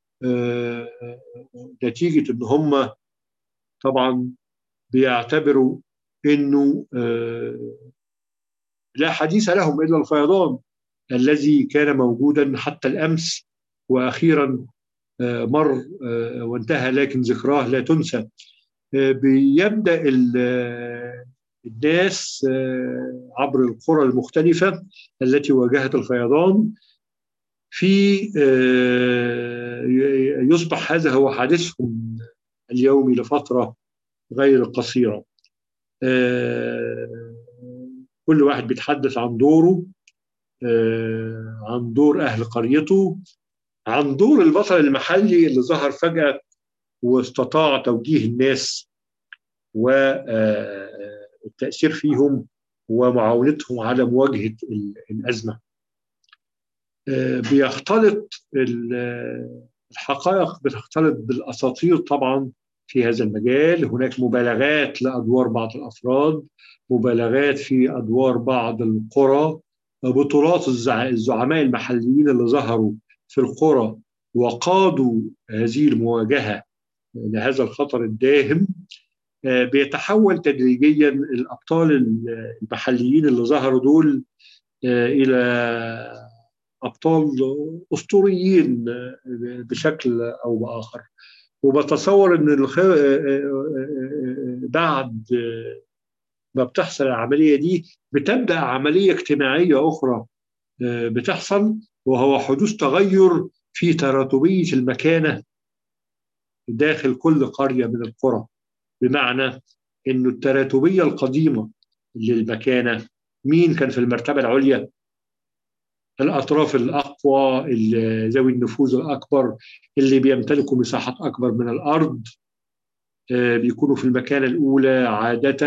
نتيجه ان هم طبعا بيعتبروا انه لا حديث لهم الا الفيضان الذي كان موجودا حتى الامس واخيرا مر وانتهى لكن ذكراه لا تنسى بيبدا الناس عبر القرى المختلفه التي واجهت الفيضان في يصبح هذا هو حادثهم اليومي لفتره غير قصيره كل واحد بيتحدث عن دوره عن دور اهل قريته عن دور البطل المحلي اللي ظهر فجاه واستطاع توجيه الناس والتاثير فيهم ومعاونتهم على مواجهه الازمه بيختلط الحقائق بتختلط بالاساطير طبعا في هذا المجال هناك مبالغات لادوار بعض الافراد مبالغات في ادوار بعض القرى بطولات الزعماء المحليين اللي ظهروا في القرى وقادوا هذه المواجهه لهذا الخطر الداهم بيتحول تدريجيا الابطال المحليين اللي ظهروا دول الى ابطال اسطوريين بشكل او باخر وبتصور ان الخ... بعد ما بتحصل العمليه دي بتبدا عمليه اجتماعيه اخرى بتحصل وهو حدوث تغير في تراتبيه المكانه داخل كل قريه من القرى بمعنى انه التراتبيه القديمه للمكانه مين كان في المرتبه العليا الأطراف الأقوى ذوي النفوذ الأكبر اللي بيمتلكوا مساحات أكبر من الأرض بيكونوا في المكانة الأولى عادة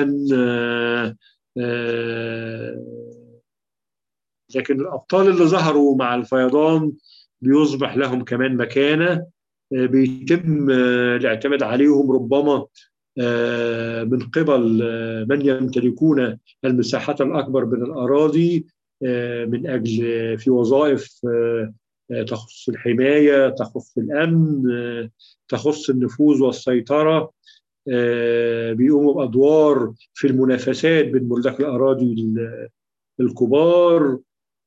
لكن الأبطال اللي ظهروا مع الفيضان بيصبح لهم كمان مكانة بيتم الاعتماد عليهم ربما من قبل من يمتلكون المساحات الأكبر من الأراضي من أجل في وظائف تخص الحماية تخص الأمن تخص النفوذ والسيطرة بيقوموا بأدوار في المنافسات بين ملاك الأراضي الكبار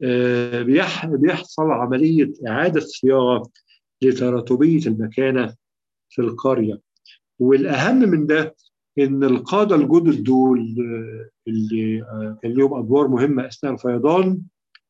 بيحصل عملية إعادة صياغة لتراتبية المكانة في القرية والأهم من ده إن القادة الجدد دول اللي كان لهم أدوار مهمة أثناء الفيضان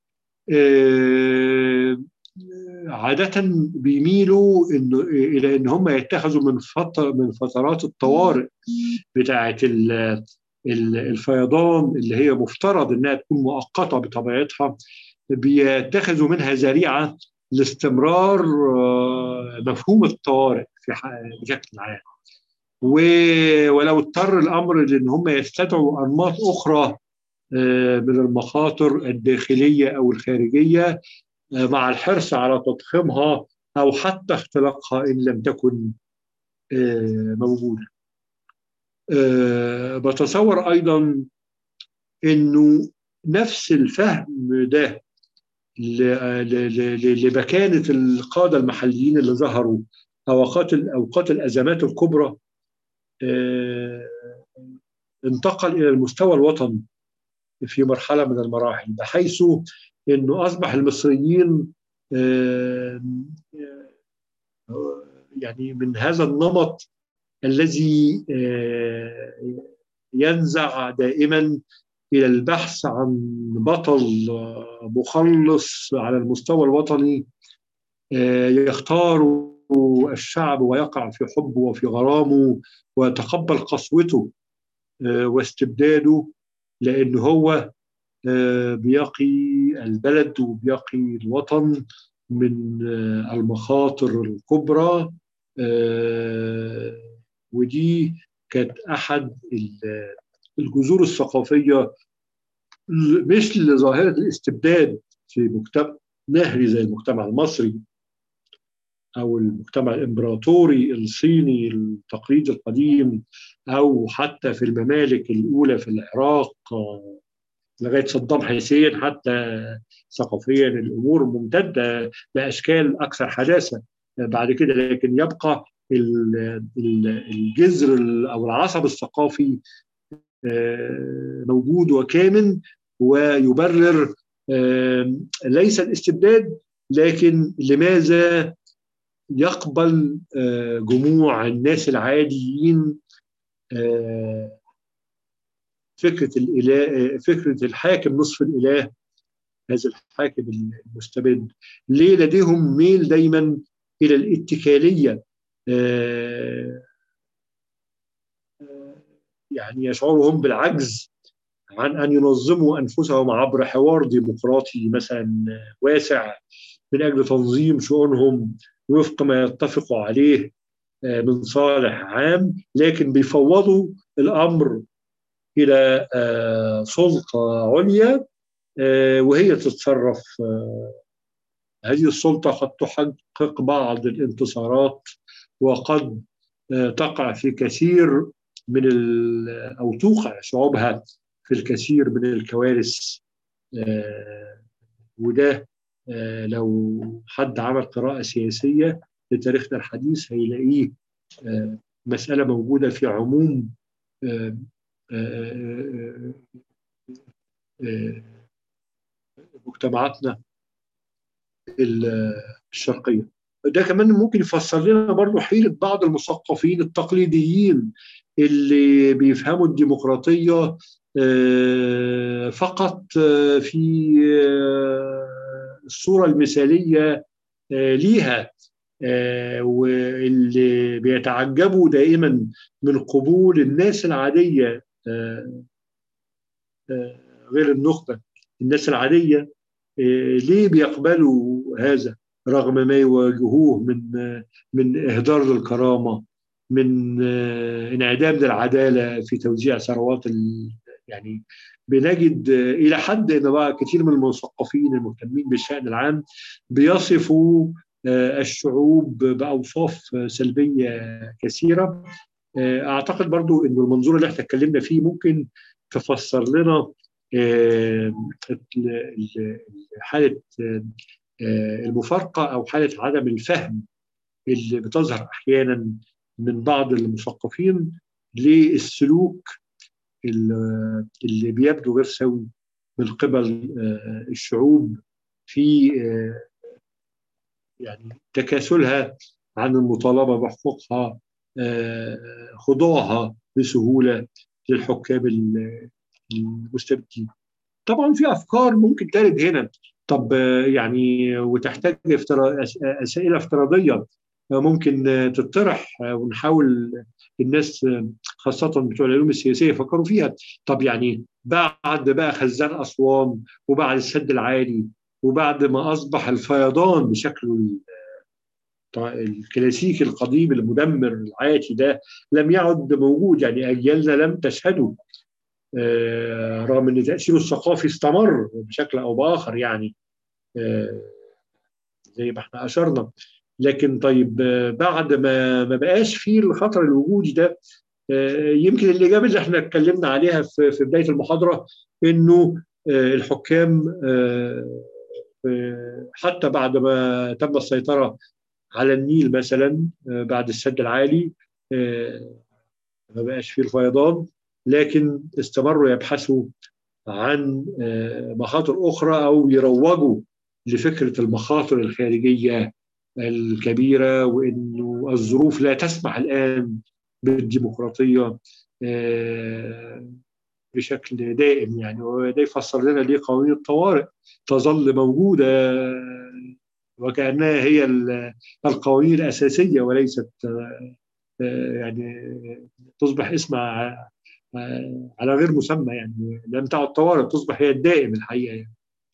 عادة بيميلوا إنه إلى إن هم يتخذوا من فترة من فترات الطوارئ بتاعة الفيضان اللي هي مفترض إنها تكون مؤقتة بطبيعتها بيتخذوا منها ذريعة لاستمرار مفهوم الطوارئ في بشكل عام ولو اضطر الامر لان هم يستدعوا انماط اخرى من المخاطر الداخليه او الخارجيه مع الحرص على تضخيمها او حتى اختلاقها ان لم تكن موجوده. بتصور ايضا انه نفس الفهم ده لمكانه القاده المحليين اللي ظهروا اوقات اوقات الازمات الكبرى انتقل الى المستوى الوطني في مرحله من المراحل بحيث انه اصبح المصريين يعني من هذا النمط الذي ينزع دائما الى البحث عن بطل مخلص على المستوى الوطني يختار الشعب ويقع في حبه وفي غرامه ويتقبل قسوته واستبداده لأن هو بيقي البلد وبيقي الوطن من المخاطر الكبرى ودي كانت أحد الجذور الثقافية مثل ظاهرة الاستبداد في مجتمع نهري زي المجتمع المصري او المجتمع الامبراطوري الصيني التقليدي القديم او حتى في الممالك الاولى في العراق لغايه صدام حسين حتى ثقافيا الامور ممتده باشكال اكثر حداثه بعد كده لكن يبقى الجذر او العصب الثقافي موجود وكامن ويبرر ليس الاستبداد لكن لماذا يقبل جموع الناس العاديين فكره الاله فكره الحاكم نصف الاله هذا الحاكم المستبد ليه لديهم ميل دايما الى الاتكاليه يعني يشعرهم بالعجز عن ان ينظموا انفسهم عبر حوار ديمقراطي مثلا واسع من اجل تنظيم شؤونهم وفق ما يتفقوا عليه من صالح عام لكن بيفوضوا الامر الى سلطه عليا وهي تتصرف هذه السلطه قد تحقق بعض الانتصارات وقد تقع في كثير من او توقع شعوبها في الكثير من الكوارث وده لو حد عمل قراءة سياسية لتاريخنا الحديث هيلاقيه مسألة موجودة في عموم مجتمعاتنا الشرقية ده كمان ممكن يفسر لنا برضو حيلة بعض المثقفين التقليديين اللي بيفهموا الديمقراطية فقط في الصورة المثالية ليها واللي بيتعجبوا دائما من قبول الناس العادية غير النخبة الناس العادية ليه بيقبلوا هذا رغم ما يواجهوه من من اهدار للكرامه من انعدام للعداله في توزيع ثروات يعني بنجد الى حد ان بقى كثير من المثقفين المهتمين بالشان العام بيصفوا الشعوب باوصاف سلبيه كثيره اعتقد برضو انه المنظور اللي احنا اتكلمنا فيه ممكن تفسر لنا حاله المفارقه او حاله عدم الفهم اللي بتظهر احيانا من بعض المثقفين للسلوك اللي بيبدو غير سوي من قبل الشعوب في يعني تكاسلها عن المطالبه بحقوقها خضوعها بسهوله للحكام المستبدين. طبعا في افكار ممكن ترد هنا طب يعني وتحتاج افترا... اسئله افتراضيه ممكن تطرح ونحاول الناس خاصة بتوع العلوم السياسية يفكروا فيها طب يعني بعد بقى خزان أسوان وبعد السد العالي وبعد ما أصبح الفيضان بشكله الكلاسيكي القديم المدمر العاتي ده لم يعد موجود يعني أجيالنا لم تشهده رغم أن تأثيره الثقافي استمر بشكل أو بآخر يعني زي ما احنا أشرنا لكن طيب بعد ما ما بقاش في الخطر الوجودي ده يمكن الاجابه اللي احنا اتكلمنا عليها في في بدايه المحاضره انه الحكام حتى بعد ما تم السيطره على النيل مثلا بعد السد العالي ما بقاش فيه الفيضان لكن استمروا يبحثوا عن مخاطر اخرى او يروجوا لفكره المخاطر الخارجيه الكبيره وانه الظروف لا تسمح الان بالديمقراطيه بشكل دائم يعني وده يفسر لنا ليه قوانين الطوارئ تظل موجوده وكانها هي القوانين الاساسيه وليست يعني تصبح اسمها على غير مسمى يعني لم تعد طوارئ تصبح هي الدائم الحقيقه يعني.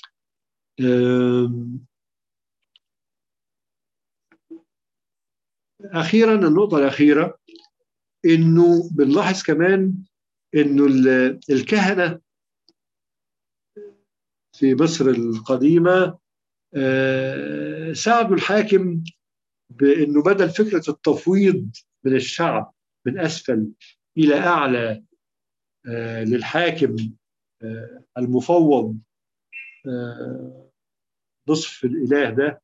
اخيرا النقطه الاخيره انه بنلاحظ كمان انه الكهنه في مصر القديمه ساعدوا الحاكم بانه بدل فكره التفويض من الشعب من اسفل الى اعلى للحاكم المفوض نصف الاله ده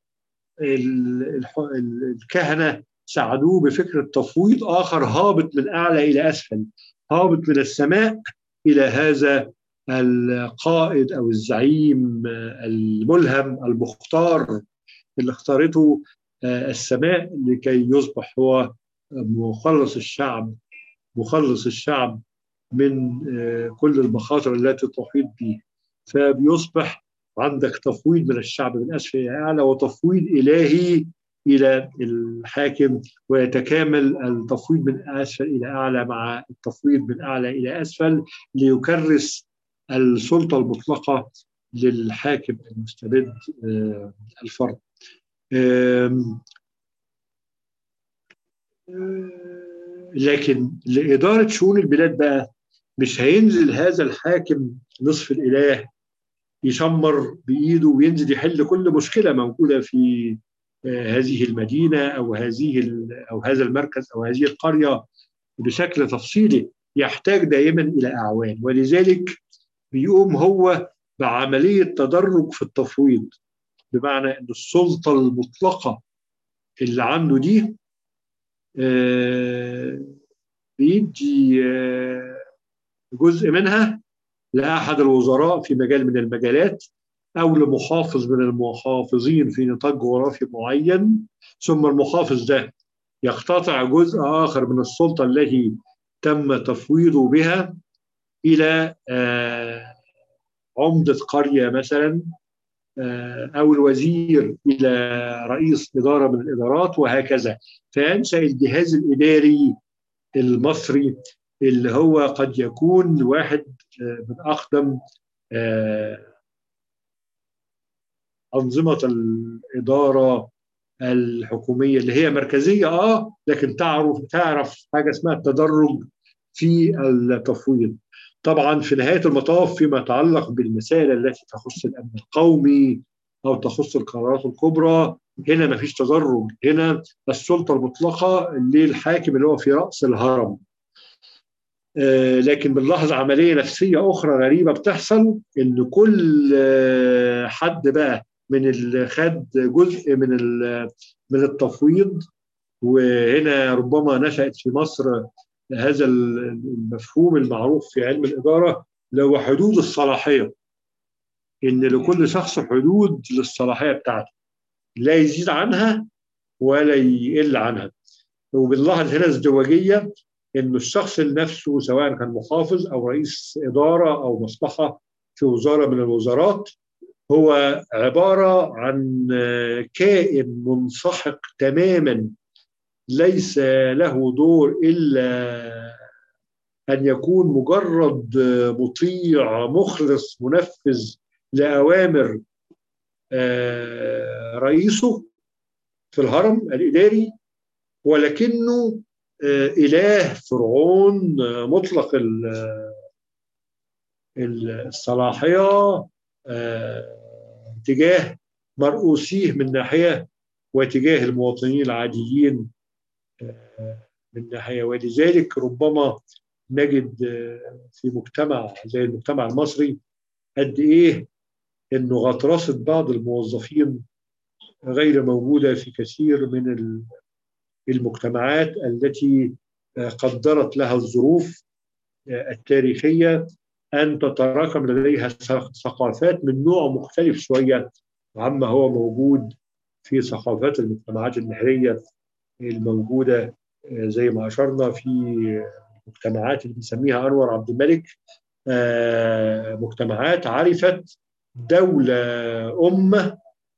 الكهنه ساعدوه بفكره تفويض اخر هابط من اعلى الى اسفل هابط من السماء الى هذا القائد او الزعيم الملهم المختار اللي اختارته السماء لكي يصبح هو مخلص الشعب مخلص الشعب من كل المخاطر التي تحيط به فبيصبح عندك تفويض من الشعب من اسفل الى اعلى وتفويض الهي الى الحاكم ويتكامل التفويض من اسفل الى اعلى مع التفويض من اعلى الى اسفل ليكرس السلطه المطلقه للحاكم المستبد الفرد. لكن لاداره شؤون البلاد بقى مش هينزل هذا الحاكم نصف الاله يشمر بايده وينزل يحل كل مشكله موجوده في هذه المدينه او هذه او هذا المركز او هذه القريه بشكل تفصيلي يحتاج دائما الى اعوان ولذلك بيقوم هو بعمليه تدرج في التفويض بمعنى ان السلطه المطلقه اللي عنده دي بيدي جزء منها لاحد الوزراء في مجال من المجالات او لمحافظ من المحافظين في نطاق جغرافي معين ثم المحافظ ده يقتطع جزء اخر من السلطه التي تم تفويضه بها الى عمده قريه مثلا او الوزير الى رئيس اداره من الادارات وهكذا فينشا الجهاز الاداري المصري اللي هو قد يكون واحد من اقدم انظمه الاداره الحكوميه اللي هي مركزيه اه لكن تعرف تعرف حاجه اسمها التدرج في التفويض طبعا في نهايه المطاف فيما يتعلق بالمسائل التي تخص الامن القومي او تخص القرارات الكبرى هنا ما فيش تدرج هنا السلطه المطلقه للحاكم اللي هو في راس الهرم آه لكن بنلاحظ عمليه نفسيه اخرى غريبه بتحصل ان كل آه حد بقى من اللي خد جزء من من التفويض وهنا ربما نشأت في مصر هذا المفهوم المعروف في علم الإدارة لو حدود الصلاحية إن لكل شخص حدود للصلاحية بتاعته لا يزيد عنها ولا يقل عنها وبنلاحظ هنا ازدواجية إن الشخص نفسه سواء كان محافظ أو رئيس إدارة أو مصلحة في وزارة من الوزارات هو عبارة عن كائن منسحق تماما ليس له دور إلا أن يكون مجرد مطيع مخلص منفذ لأوامر رئيسه في الهرم الإداري ولكنه إله فرعون مطلق الصلاحية تجاه مرؤوسيه من ناحيه وتجاه المواطنين العاديين من ناحيه ولذلك ربما نجد في مجتمع زي المجتمع المصري قد ايه انه غطرسه بعض الموظفين غير موجوده في كثير من المجتمعات التي قدرت لها الظروف التاريخيه ان تتراكم لديها ثقافات من نوع مختلف شويه عما هو موجود في ثقافات المجتمعات النهريه الموجوده زي ما اشرنا في المجتمعات اللي بيسميها انور عبد الملك مجتمعات عرفت دوله امه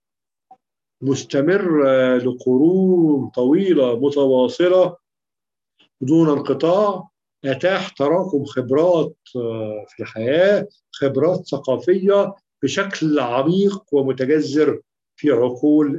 مستمره لقرون طويله متواصله بدون انقطاع اتاح تراكم خبرات في الحياه خبرات ثقافيه بشكل عميق ومتجذر في عقول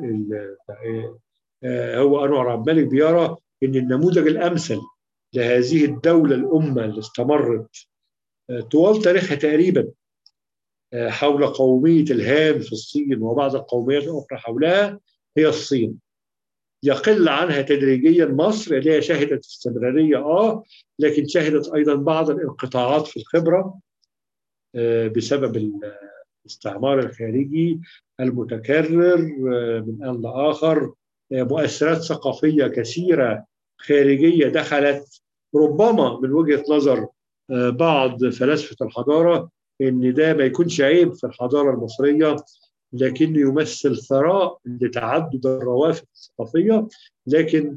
هو انور عبد الملك بيرى ان النموذج الامثل لهذه الدوله الامه اللي استمرت طوال تاريخها تقريبا حول قوميه الهان في الصين وبعض القوميات الاخرى حولها هي الصين يقل عنها تدريجيا مصر اللي هي شهدت استمراريه اه لكن شهدت ايضا بعض الانقطاعات في الخبره بسبب الاستعمار الخارجي المتكرر من ان لاخر مؤثرات ثقافيه كثيره خارجيه دخلت ربما من وجهه نظر بعض فلاسفه الحضاره ان ده ما يكونش عيب في الحضاره المصريه لكنه يمثل ثراء لتعدد الروافد الثقافيه لكن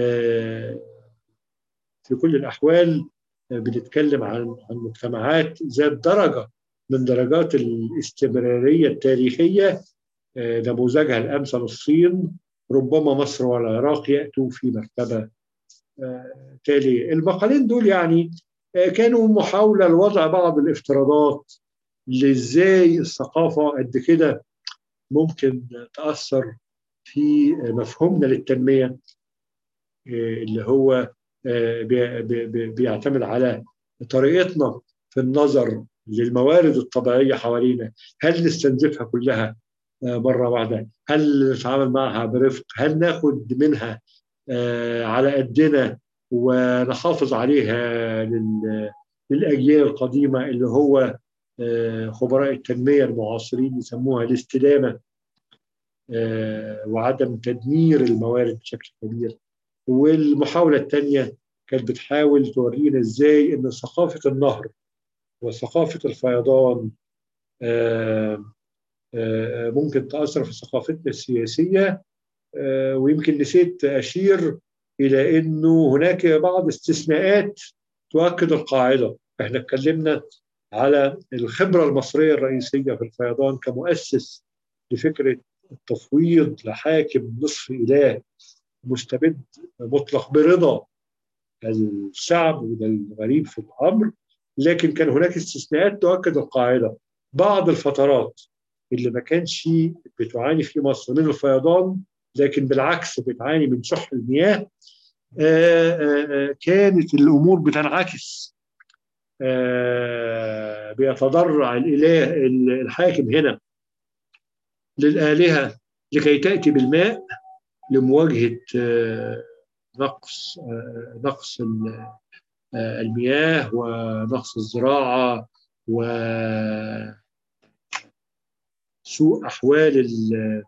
في كل الاحوال بنتكلم عن عن مجتمعات ذات درجه من درجات الاستمراريه التاريخيه نموذجها الامثل الصين ربما مصر والعراق ياتوا في مرتبه تاليه المقالين دول يعني كانوا محاوله لوضع بعض الافتراضات لازاي الثقافه قد كده ممكن تاثر في مفهومنا للتنميه اللي هو بيعتمد على طريقتنا في النظر للموارد الطبيعيه حوالينا هل نستنزفها كلها مره واحده هل نتعامل معها برفق هل ناخد منها على قدنا ونحافظ عليها للاجيال القديمه اللي هو خبراء التنميه المعاصرين يسموها الاستدامه وعدم تدمير الموارد بشكل كبير والمحاوله الثانيه كانت بتحاول تورينا ازاي ان ثقافه النهر وثقافه الفيضان ممكن تاثر في ثقافتنا السياسيه ويمكن نسيت اشير الى انه هناك بعض استثناءات تؤكد القاعده احنا اتكلمنا على الخبره المصريه الرئيسيه في الفيضان كمؤسس لفكره التفويض لحاكم نصف اله مستبد مطلق برضا الشعب وده الغريب في الامر لكن كان هناك استثناءات تؤكد القاعده بعض الفترات اللي ما كانش بتعاني فيه مصر من الفيضان لكن بالعكس بتعاني من شح المياه آه، آه، آه، كانت الامور بتنعكس آه، بيتضرع الاله الحاكم هنا للالهه لكي تاتي بالماء لمواجهه آه، نقص آه، نقص ال- آه، المياه ونقص الزراعه وسوء احوال ال-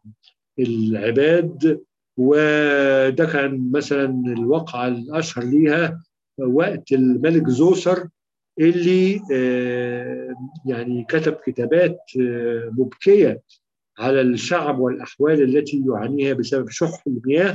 العباد وده كان مثلا الواقعه الاشهر ليها وقت الملك زوسر اللي آه، يعني كتب كتابات آه، مبكيه على الشعب والاحوال التي يعانيها بسبب شح المياه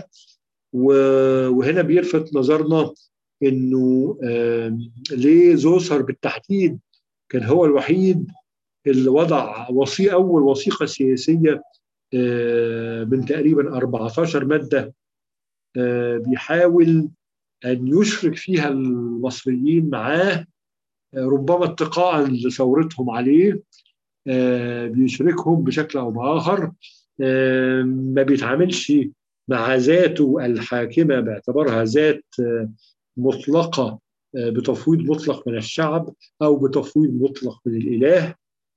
و- وهنا بيلفت نظرنا انه آه، ليه زوسر بالتحديد كان هو الوحيد اللي وضع وصي اول وثيقه سياسيه آه، من تقريبا 14 ماده آه، بيحاول ان يشرك فيها المصريين معاه آه، ربما اتقاء لثورتهم عليه آه، بيشركهم بشكل او باخر آه، ما بيتعاملش مع ذاته الحاكمه باعتبارها ذات آه، مطلقه آه، بتفويض مطلق من الشعب او بتفويض مطلق من الاله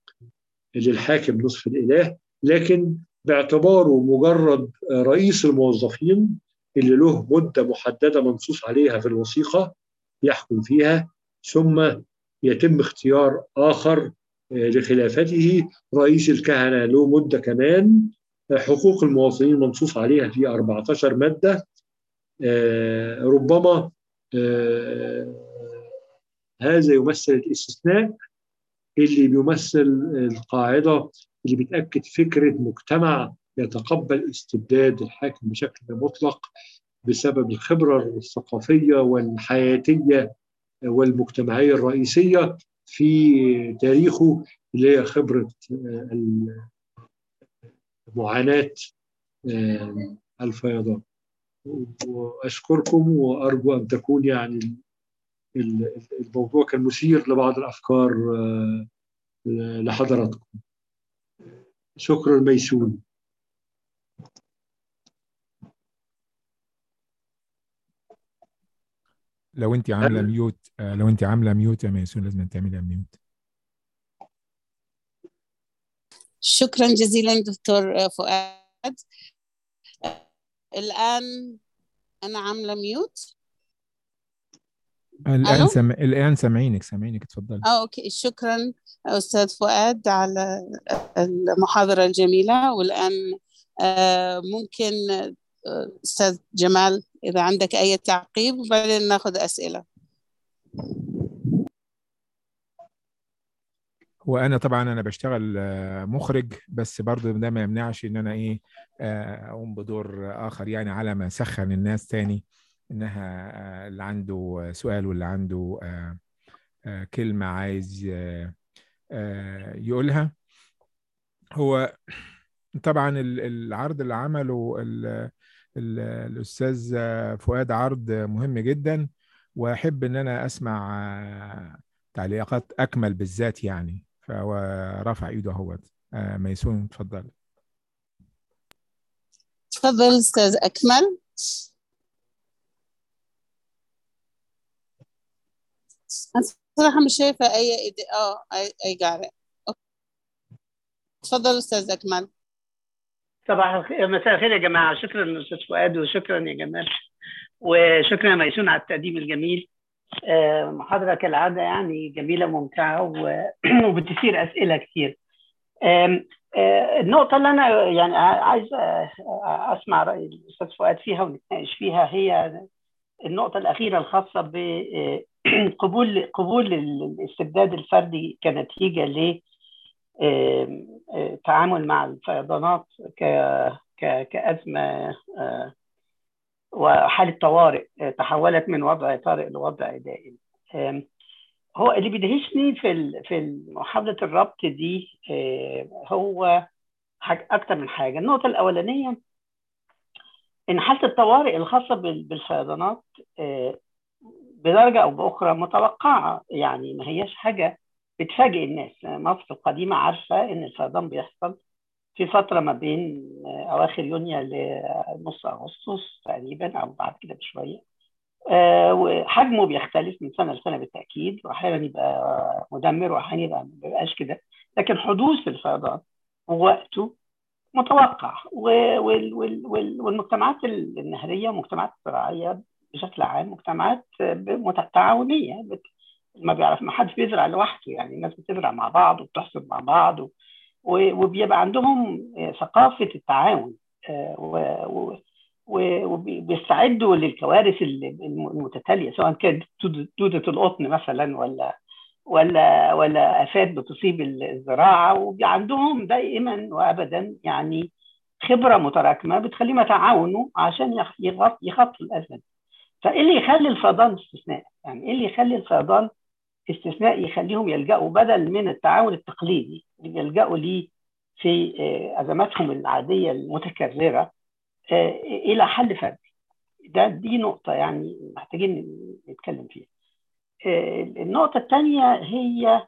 للحاكم نصف الاله لكن باعتباره مجرد آه، رئيس الموظفين اللي له مده محدده منصوص عليها في الوثيقه يحكم فيها ثم يتم اختيار اخر آه، لخلافته رئيس الكهنه له مده كمان آه، حقوق المواطنين منصوص عليها في 14 ماده آه، ربما آه، هذا يمثل الاستثناء اللي بيمثل القاعده اللي بتاكد فكره مجتمع يتقبل استبداد الحاكم بشكل مطلق بسبب الخبره الثقافيه والحياتيه والمجتمعيه الرئيسيه في تاريخه اللي هي خبره آه، معاناه آه، الفيضان واشكركم وارجو ان تكون يعني ال- ال- الموضوع كان مثير لبعض الافكار آه، لحضراتكم شكرا ميسون لو انت عامله أنا- ميوت آه، لو انت عامله ميوت يا ميسون لازم تعملها ميوت شكرا جزيلا دكتور فؤاد الآن أنا عاملة ميوت الان ألو؟ سم... الان سامعينك سامعينك اتفضلي اه اوكي شكرا استاذ فؤاد على المحاضره الجميله والان آه، ممكن آه، استاذ جمال اذا عندك اي تعقيب وبعدين ناخذ اسئله وانا طبعا انا بشتغل آه، مخرج بس برضه ده ما يمنعش ان انا ايه آه، اقوم بدور اخر يعني على ما اسخن الناس تاني انها آه، اللي عنده سؤال واللي عنده آه، آه، كلمة عايز آه، آه، يقولها هو طبعا ال- العرض اللي عمله ال- ال- الأستاذ فؤاد عرض مهم جدا وأحب إن أنا أسمع آه، تعليقات أكمل بالذات يعني فهو رفع إيده اهوت آه، ميسون اتفضل تفضل استاذ اكمل أنا صراحه مش شايفه اي إيدي. اه اي اي got it. أوكي. تفضل استاذ اكمل صباح الخير مساء الخير يا جماعه شكرا استاذ فؤاد وشكرا يا جمال وشكرا يا ميسون على التقديم الجميل آه، محاضره كالعاده يعني جميله وممتعه و- وبتثير اسئله كتير آم، آه، النقطه اللي انا يعني عايز آه، اسمع راي الاستاذ فؤاد فيها ونتناقش فيها هي النقطه الاخيره الخاصه بقبول قبول الاستبداد الفردي كنتيجه ل آم، آه، تعامل مع الفيضانات ك ك- كأزمة آه، وحالة طوارئ آه، تحولت من وضع طارئ لوضع دائم آم، هو اللي بيدهشني في ال- في محاولة الربط دي آه، هو حاجة أكتر من حاجة النقطة الأولانية إن حالة الطوارئ الخاصة بال- بالفيضانات آه، بدرجة أو بأخرى متوقعة يعني ما هياش حاجة بتفاجئ الناس مصر القديمة عارفة إن الفيضان بيحصل في فترة ما بين أواخر يونيو لنص أغسطس تقريبا أو بعد كده بشوية آه، وحجمه بيختلف من سنة لسنة بالتأكيد وأحيانا يبقى مدمر وأحيانا يبقى ما بيبقاش كده لكن حدوث الفيضان ووقته متوقع و- وال- وال- وال- والمجتمعات النهرية والمجتمعات الزراعية بشكل عام مجتمعات مت- تعاونية بت- ما بيعرف ما حدش بيزرع لوحده يعني الناس بتزرع مع بعض وبتحصد مع بعض و- و- وبيبقى عندهم ثقافة التعاون آه، و- و- و- وبيستعدوا للكوارث المتتالية سواء كانت دودة دودة القطن مثلا ولا ولا ولا آفات بتصيب الزراعة وعندهم دائما وأبدا يعني خبرة متراكمة بتخليهم يتعاونوا عشان يخ- يغط- يخطوا الأزمة دي. فإيه اللي يخلي الفيضان استثناء؟ يعني إيه اللي يخلي الفيضان استثناء يخليهم يلجأوا بدل من التعاون التقليدي اللي يلجأوا ليه في آه، أزماتهم العادية المتكررة آه، إلى حل فردي ده دي نقطة يعني محتاجين نتكلم فيها آه، النقطة الثانية هي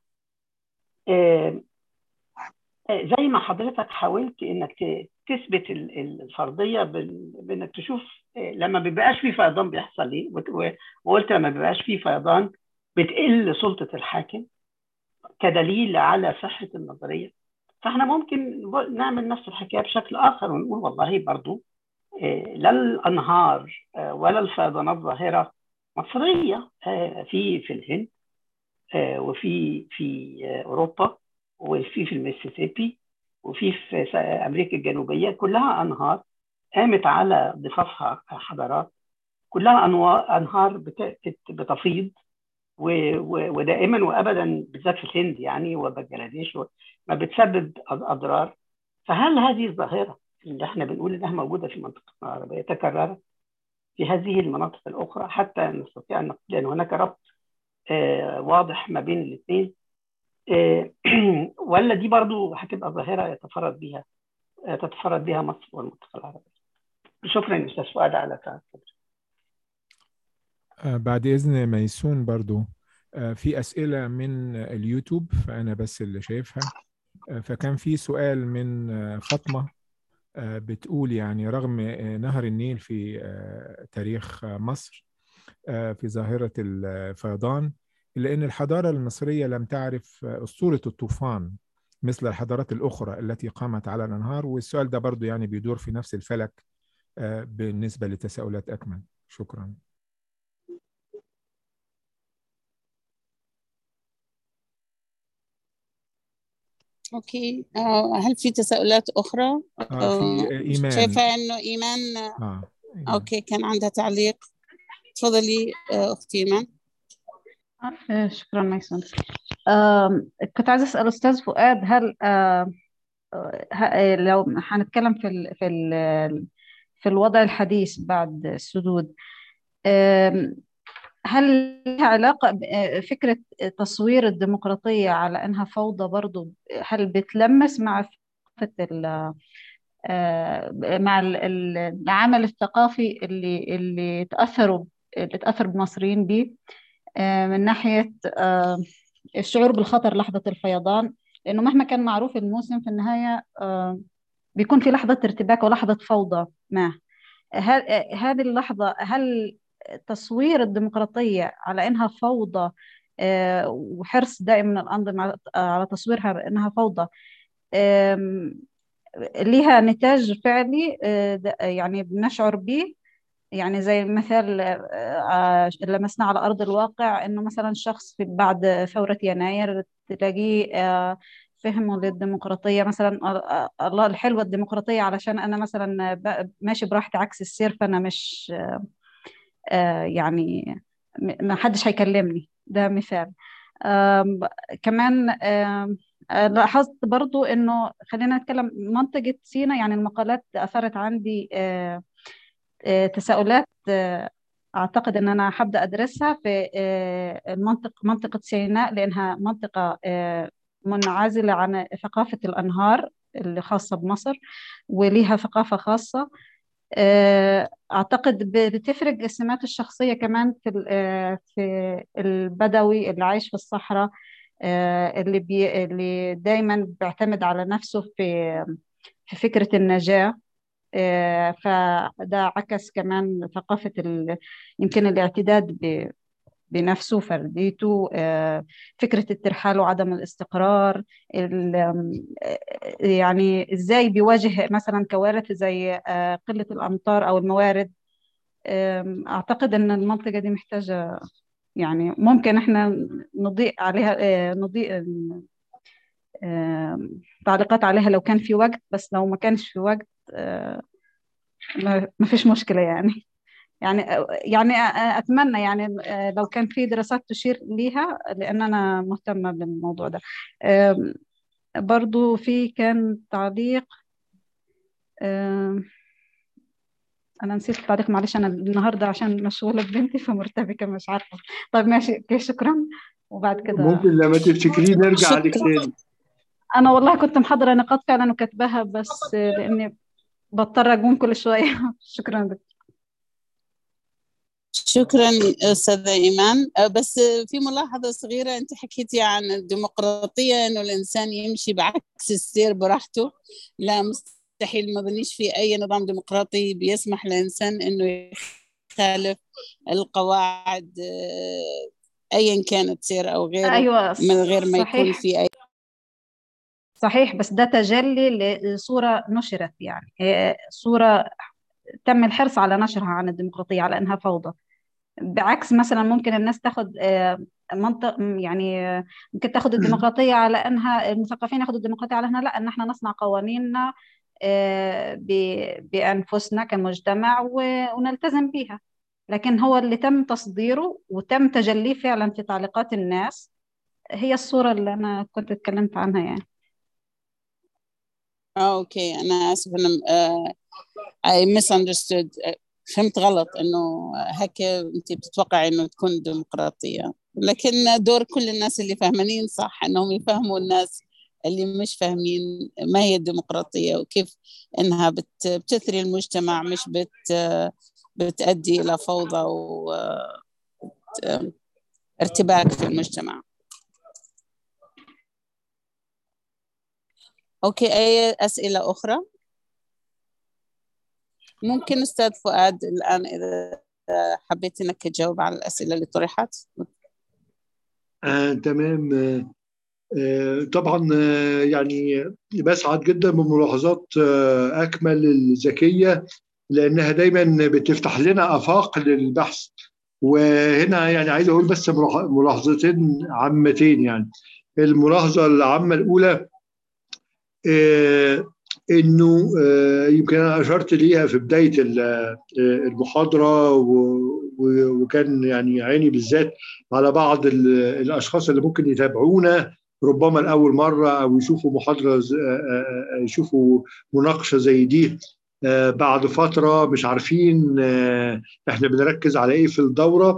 آه، آه، زي ما حضرتك حاولت انك ت- تثبت ال- ال- الفرضيه بال- بانك تشوف آه، لما بيبقاش في فيضان بيحصل ايه وت- و- وقلت لما بيبقاش في فيضان بتقل سلطه الحاكم كدليل على صحه النظريه فاحنا ممكن ب- نعمل نفس الحكايه بشكل اخر ونقول والله برضو آه، لا الانهار آه، ولا الفيضانات ظاهره مصريه آه، في في الهند آه، وفي في آه، اوروبا وفي في الميسيسيبي وفي في س- امريكا الجنوبيه كلها انهار قامت على ضفافها حضارات كلها أنوا- انهار بت- بت- بتفيض و- و- ودائما وابدا بالذات في الهند يعني وبنجلاديش و- ما بتسبب أض- اضرار فهل هذه الظاهره اللي احنا بنقول انها موجوده في منطقتنا العربيه تكررت في هذه المناطق الاخرى حتى نستطيع ان نقول ان هناك ربط آه، واضح ما بين الاثنين آه، ولا دي برضو هتبقى ظاهرة يتفرد بها آه، تتفرد بها مصر والمنطقة العربية شكرا يا أستاذ فؤاد على تعقيبك آه، بعد إذن ميسون برضو آه، في أسئلة من اليوتيوب فأنا بس اللي شايفها آه، فكان في سؤال من آه، فاطمة آه، بتقول يعني رغم آه، نهر النيل في آه، تاريخ آه، مصر آه، في ظاهرة الفيضان إلا أن الحضارة المصرية لم تعرف آه، أسطورة الطوفان مثل الحضارات الأخرى التي قامت على الأنهار والسؤال ده برضو يعني بيدور في نفس الفلك آه، بالنسبة لتساؤلات أكمل شكرا اوكي آه، هل في تساؤلات اخرى آه في آه، إيمان شايفه انه ايمان آه إيمان. اوكي كان عندها تعليق تفضلي آه، اختي ايمان آه، شكرا ميسون آم، كنت عايزة أسأل أستاذ فؤاد هل آم، آه، ه- لو هنتكلم في ال في ال في الوضع الحديث بعد السدود آم، هل لها علاقة بفكرة تصوير الديمقراطية على أنها فوضى برضو هل بتلمس مع فكرة ال- آه، مع ال- ال- العمل الثقافي اللي اللي تأثروا اللي تأثر المصريين به آه، من ناحية آه، الشعور بالخطر لحظة الفيضان لأنه مهما كان معروف الموسم في النهاية آه، بيكون في لحظة ارتباك ولحظة فوضى ما هل آه، هذه اللحظة هل تصوير الديمقراطية على إنها فوضى آه، وحرص دائم من الأنظمة على على تصويرها بأنها فوضى آم، ليها نتاج فعلي آه، د- يعني بنشعر به يعني زي مثال آه، لمسنا على أرض الواقع إنه مثلا شخص في بعد ثورة يناير تلاقيه آه، فهمه للديمقراطية مثلا آه، آه، الله الحلوة الديمقراطية علشان أنا مثلا ب- ماشي براحتي عكس السير فأنا مش آه، يعني م- ما حدش هيكلمني ده مثال آم، كمان آم، آه، لاحظت برضو إنه خلينا نتكلم منطقة سينا يعني المقالات أثرت عندي آه، آه، تساؤلات آه، أعتقد أن أنا حابة أدرسها في آه، المنطق منطقة سيناء لأنها منطقة آه، منعزلة عن ثقافة الأنهار اللي خاصة بمصر وليها ثقافة خاصة آه، أعتقد ب- بتفرق السمات الشخصية كمان في ال- آه، في البدوي اللي عايش في الصحراء آه، اللي بي اللي دايما بيعتمد على نفسه في في فكرة النجاة فده عكس كمان ثقافة يمكن الاعتداد بنفسه فرديته فكرة الترحال وعدم الاستقرار يعني ازاي بيواجه مثلا كوارث زي قلة الأمطار أو الموارد أعتقد أن المنطقة دي محتاجة يعني ممكن احنا نضيء عليها نضيء تعليقات عليها لو كان في وقت بس لو ما كانش في وقت ما فيش مشكلة يعني يعني يعني اتمنى يعني لو كان في دراسات تشير ليها لان انا مهتمه بالموضوع ده برضو في كان تعليق انا نسيت التعليق معلش انا النهارده عشان مشغوله ببنتي فمرتبكه مش عارفه طيب ماشي اوكي شكرا وبعد كده ممكن لما تفتكريه نرجع لك تاني انا والله كنت محضره نقاط فعلا وكاتباها بس لاني بضطر اقوم كل شويه شكرا دكتور شكرا استاذه ايمان بس في ملاحظه صغيره انت حكيتي عن الديمقراطيه انه الانسان يمشي بعكس السير براحته لا مستحيل ما بنيش في اي نظام ديمقراطي بيسمح للانسان انه يخالف القواعد ايا كانت سير او غيره أيوة من غير ما صحيح. يكون في اي صحيح بس ده تجلي لصورة نشرت يعني إيه، صورة تم الحرص على نشرها عن الديمقراطية على أنها فوضى بعكس مثلا ممكن الناس تاخد آه، منطق يعني آه، ممكن تاخد الديمقراطية على أنها المثقفين ياخدوا الديمقراطية على أنها لا أن احنا نصنع قوانيننا آه، ب- بأنفسنا كمجتمع و- ونلتزم بيها لكن هو اللي تم تصديره وتم تجليه فعلا في تعليقات الناس هي الصورة اللي أنا كنت اتكلمت عنها يعني اه اوكي انا اسف انا آه I misunderstood آه، فهمت غلط انه هيك انت بتتوقعي انه تكون ديمقراطيه لكن دور كل الناس اللي فاهمانين صح انهم يفهموا الناس اللي مش فاهمين ما هي الديمقراطيه وكيف انها بت بتثري المجتمع مش بت بتؤدي الى فوضى و ارتباك في المجتمع اوكي اي اسئله اخرى ممكن استاذ فؤاد الان اذا حبيت انك تجاوب على الاسئله اللي طرحت آه، تمام آه، آه، طبعا آه، يعني بسعد جدا بملاحظات آه، اكمل الذكيه لانها دايما بتفتح لنا افاق للبحث وهنا يعني عايز اقول بس ملاح- ملاحظتين عامتين يعني الملاحظه العامه الاولى آه، انه آه، يمكن انا اشرت ليها في بدايه ال- آه، المحاضره و- و- وكان يعني عيني بالذات على بعض ال- الاشخاص اللي ممكن يتابعونا ربما لاول مره او يشوفوا محاضره ز- آه، آه، يشوفوا مناقشه زي دي آه، بعد فتره مش عارفين آه، احنا بنركز على ايه في الدوره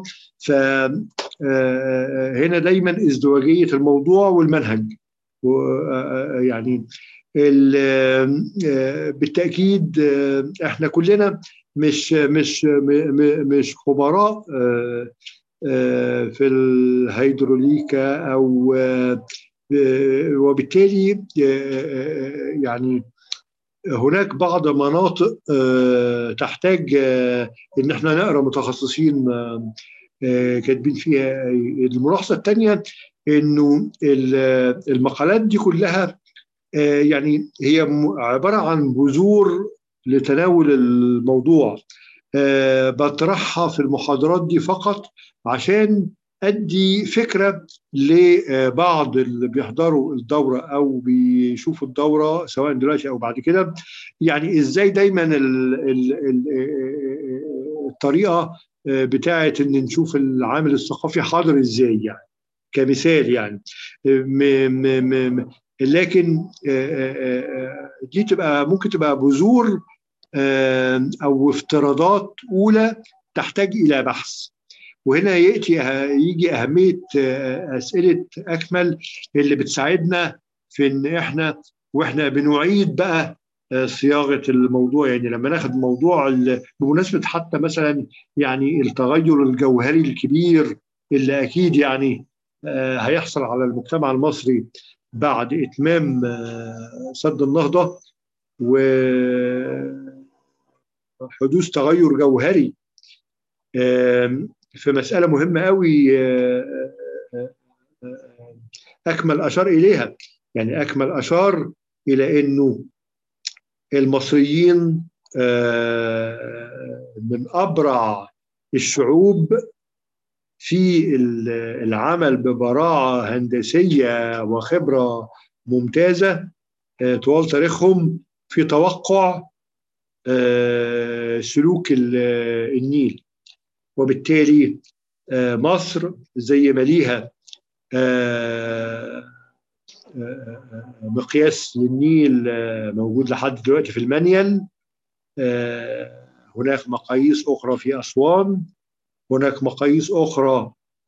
فهنا دايما ازدواجيه الموضوع والمنهج و- آه، آه، يعني ال- آه، بالتاكيد آه، احنا كلنا مش مش م- م- مش خبراء آه، آه، في الهيدروليكا او آه، آه، وبالتالي آه، آه، يعني هناك بعض مناطق آه، تحتاج آه، ان احنا نقرا متخصصين آه، آه، كاتبين فيها الملاحظه الثانيه انه ال- المقالات دي كلها آه، يعني هي م- عباره عن بذور لتناول الموضوع آه، بطرحها في المحاضرات دي فقط عشان ادي فكره لبعض اللي بيحضروا الدوره او بيشوفوا الدوره سواء دلوقتي او بعد كده يعني ازاي دايما ال ال ال الطريقه بتاعه ان نشوف العامل الثقافي حاضر ازاي يعني كمثال يعني م م م لكن دي تبقى ممكن تبقى بذور او افتراضات اولى تحتاج الى بحث وهنا ياتي يجي اهميه اسئله اكمل اللي بتساعدنا في ان احنا واحنا بنعيد بقى صياغه الموضوع يعني لما ناخد موضوع بمناسبه حتى مثلا يعني التغير الجوهري الكبير اللي اكيد يعني هيحصل على المجتمع المصري بعد اتمام سد النهضه وحدوث تغير جوهري في مسألة مهمة قوي أكمل أشار إليها يعني أكمل أشار إلى أنه المصريين من أبرع الشعوب في العمل ببراعة هندسية وخبرة ممتازة طوال تاريخهم في توقع سلوك النيل وبالتالي مصر زي ما ليها مقياس للنيل موجود لحد دلوقتي في المنيل هناك مقاييس أخرى في أسوان هناك مقاييس أخرى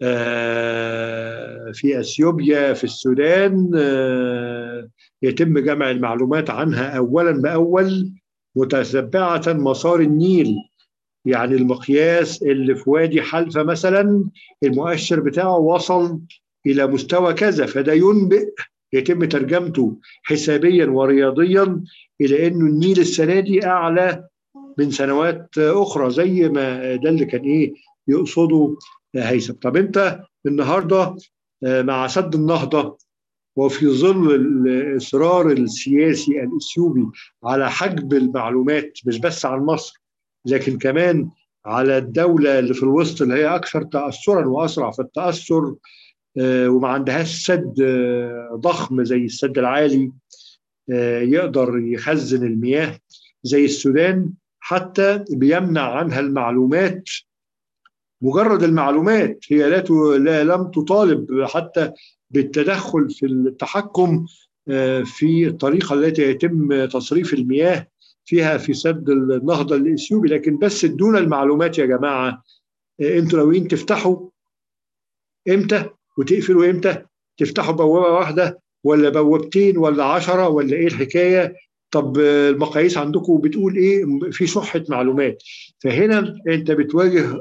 في أثيوبيا في السودان يتم جمع المعلومات عنها أولا بأول متتبعة مسار النيل يعني المقياس اللي في وادي حلفة مثلا المؤشر بتاعه وصل إلى مستوى كذا فده ينبئ يتم ترجمته حسابيا ورياضيا إلى أنه النيل السنة دي أعلى من سنوات أخرى زي ما ده اللي كان إيه يقصده هيثم طب أنت النهاردة مع سد النهضة وفي ظل الإصرار السياسي الإثيوبي على حجب المعلومات مش بس عن مصر لكن كمان على الدولة اللي في الوسط اللي هي أكثر تأثرا وأسرع في التأثر وما عندهاش سد ضخم زي السد العالي يقدر يخزن المياه زي السودان حتى بيمنع عنها المعلومات مجرد المعلومات هي لا لا لم تطالب حتى بالتدخل في التحكم في الطريقه التي يتم تصريف المياه فيها في سد النهضه الاثيوبي لكن بس ادونا المعلومات يا جماعه انتوا ناويين تفتحوا امتى وتقفلوا امتى تفتحوا بوابه واحده ولا بوابتين ولا عشرة ولا ايه الحكايه طب المقاييس عندكم بتقول ايه في شحه معلومات فهنا انت بتواجه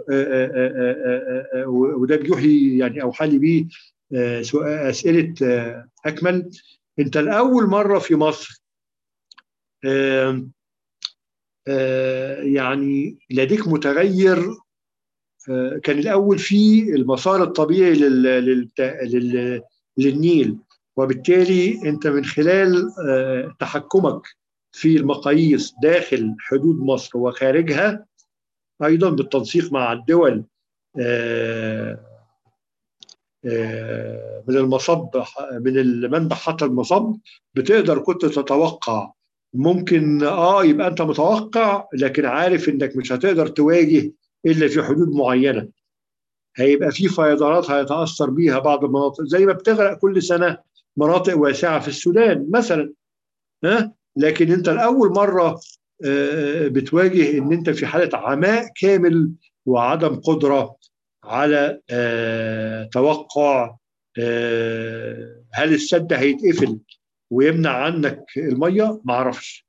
وده بيوحي يعني او حالي بيه اسئله اكمل انت لاول مره في مصر يعني لديك متغير كان الاول في المسار الطبيعي لل لل للنيل وبالتالي انت من خلال تحكمك في المقاييس داخل حدود مصر وخارجها ايضا بالتنسيق مع الدول من المصب من المنبع حتى المصب بتقدر كنت تتوقع ممكن اه يبقى انت متوقع لكن عارف انك مش هتقدر تواجه الا في حدود معينه هيبقى في فيضانات هيتاثر بيها بعض المناطق زي ما بتغرق كل سنه مناطق واسعه في السودان مثلا ها لكن انت لاول مره بتواجه ان انت في حاله عماء كامل وعدم قدره على توقع هل السد هيتقفل ويمنع عنك الميه ما اعرفش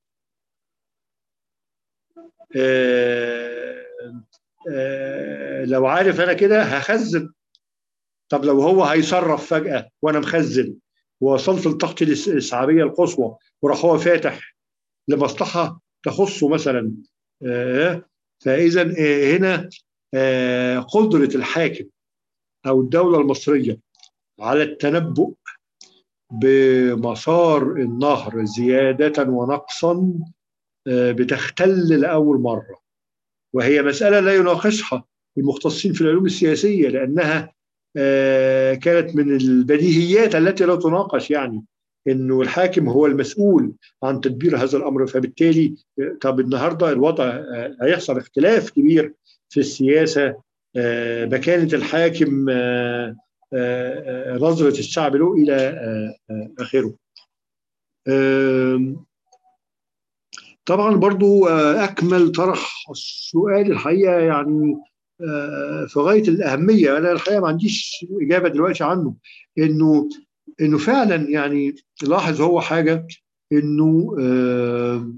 لو عارف انا كده هخزن طب لو هو هيصرف فجاه وانا مخزن ووصلت لطاقتي الاسعابيه القصوى وراح هو فاتح لمصلحه تخصه مثلا فاذا هنا قدره الحاكم او الدوله المصريه على التنبؤ بمسار النهر زياده ونقصا بتختل لاول مره وهي مساله لا يناقشها المختصين في العلوم السياسيه لانها كانت من البديهيات التي لا تناقش يعني انه الحاكم هو المسؤول عن تدبير هذا الامر فبالتالي طب النهارده الوضع هيحصل اختلاف كبير في السياسه مكانه الحاكم نظره الشعب له الى اخره. طبعا برضو اكمل طرح السؤال الحقيقه يعني في غايه الاهميه انا الحقيقه ما عنديش اجابه دلوقتي عنه انه انه فعلا يعني لاحظ هو حاجه انه آآ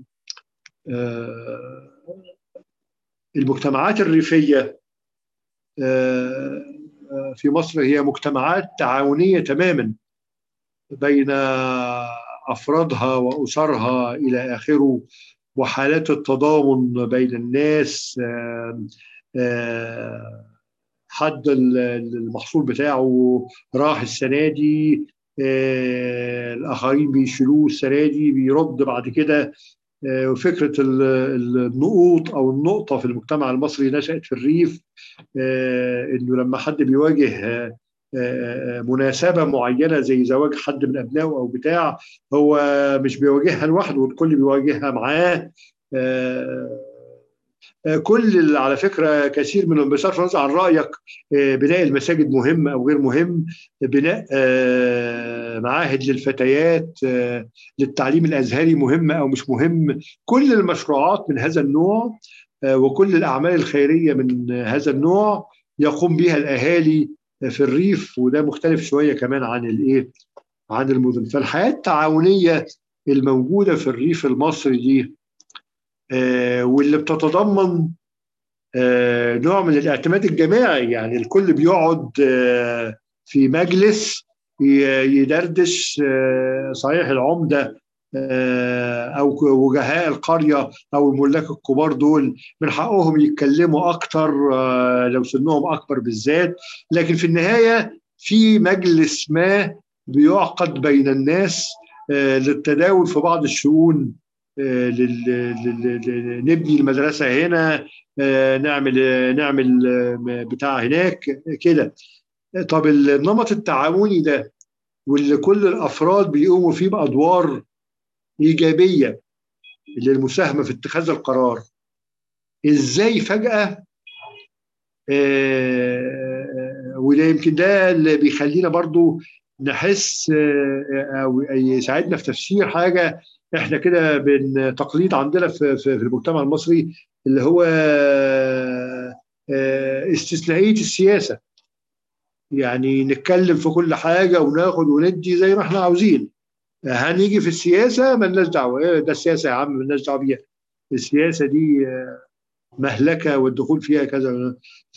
آآ المجتمعات الريفيه في مصر هي مجتمعات تعاونيه تماما بين افرادها واسرها الى اخره وحالات التضامن بين الناس حد المحصول بتاعه راح السنه دي الاخرين بيشيلوه السنه دي بيرد بعد كده وفكره النقوط او النقطه في المجتمع المصري نشات في الريف انه لما حد بيواجه مناسبة معينة زي زواج حد من أبنائه أو بتاع هو مش بيواجهها لوحده والكل بيواجهها معاه كل على فكرة كثير منهم بصرف النظر عن رأيك بناء المساجد مهم أو غير مهم بناء معاهد للفتيات للتعليم الأزهري مهم أو مش مهم كل المشروعات من هذا النوع وكل الأعمال الخيرية من هذا النوع يقوم بها الأهالي في الريف وده مختلف شويه كمان عن الايه عن المدن فالحياه التعاونيه الموجوده في الريف المصري دي آه واللي بتتضمن آه نوع من الاعتماد الجماعي يعني الكل بيقعد آه في مجلس يدردش صحيح العمده او وجهاء القريه او الملاك الكبار دول من حقهم يتكلموا اكتر لو سنهم اكبر بالذات لكن في النهايه في مجلس ما بيعقد بين الناس للتداول في بعض الشؤون نبني المدرسه هنا نعمل نعمل بتاع هناك كده طب النمط التعاوني ده واللي كل الافراد بيقوموا فيه بادوار ايجابيه للمساهمه في اتخاذ القرار ازاي فجاه آه وده يمكن ده اللي بيخلينا برضو نحس آه او يساعدنا في تفسير حاجه احنا كده بين تقليد عندنا في, في, في المجتمع المصري اللي هو آه استثنائيه السياسه يعني نتكلم في كل حاجه وناخد وندي زي ما احنا عاوزين هنيجي في السياسه مالناش دعوه ده السياسه يا عم مالناش دعوه بيها السياسه دي مهلكه والدخول فيها كذا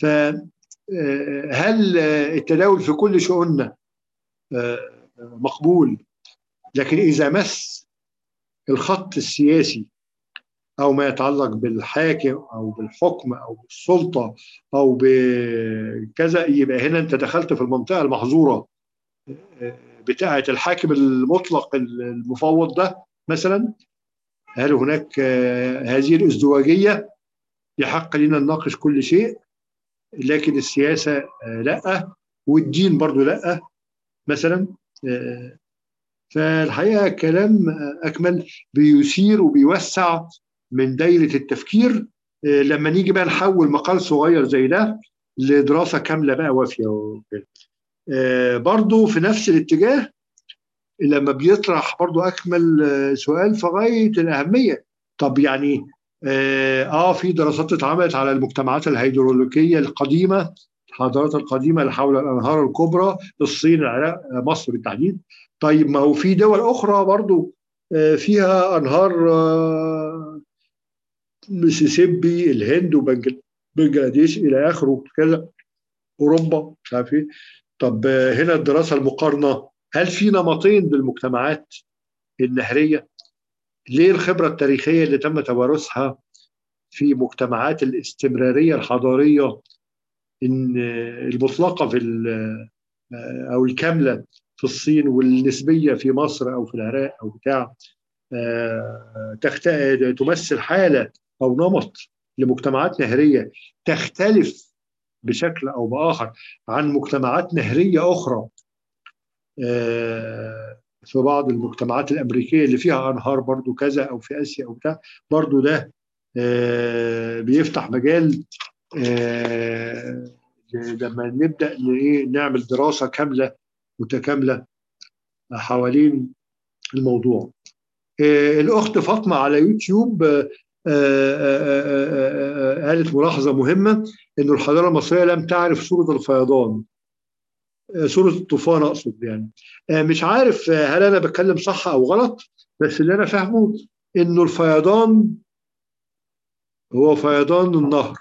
فهل التداول في كل شؤوننا مقبول لكن اذا مس الخط السياسي او ما يتعلق بالحاكم او بالحكم او بالسلطه او بكذا يبقى هنا انت دخلت في المنطقه المحظوره بتاعه الحاكم المطلق المفوض ده مثلا هل هناك هذه الازدواجيه يحق لنا نناقش كل شيء لكن السياسه لا والدين برضو لا مثلا فالحقيقه كلام اكمل بيثير وبيوسع من دايره التفكير لما نيجي بقى نحول مقال صغير زي ده لدراسه كامله بقى وافيه وكده برضو في نفس الاتجاه لما بيطرح برضو اكمل سؤال في غايه الاهميه طب يعني اه في دراسات اتعملت على المجتمعات الهيدرولوجيه القديمه الحضارات القديمه اللي حول الانهار الكبرى الصين العراق مصر بالتحديد طيب ما هو في دول اخرى برضو فيها انهار ميسيسيبي الهند وبنجلاديش الى اخره كذا اوروبا مش عارف ايه طب هنا الدراسه المقارنه هل في نمطين بالمجتمعات النهريه؟ ليه الخبره التاريخيه اللي تم توارثها في مجتمعات الاستمراريه الحضاريه ان المطلقه في او الكامله في الصين والنسبيه في مصر او في العراق او بتاع تمثل حاله او نمط لمجتمعات نهريه تختلف بشكل او باخر عن مجتمعات نهريه اخرى في بعض المجتمعات الامريكيه اللي فيها انهار برضو كذا او في اسيا او بتاع برضو ده بيفتح مجال لما نبدا نعمل دراسه كامله متكامله حوالين الموضوع الاخت فاطمه على يوتيوب قالت ملاحظه مهمه ان الحضاره المصريه لم تعرف سوره الفيضان سوره الطوفان اقصد يعني مش عارف هل انا بتكلم صح او غلط بس اللي انا فاهمه انه الفيضان هو فيضان النهر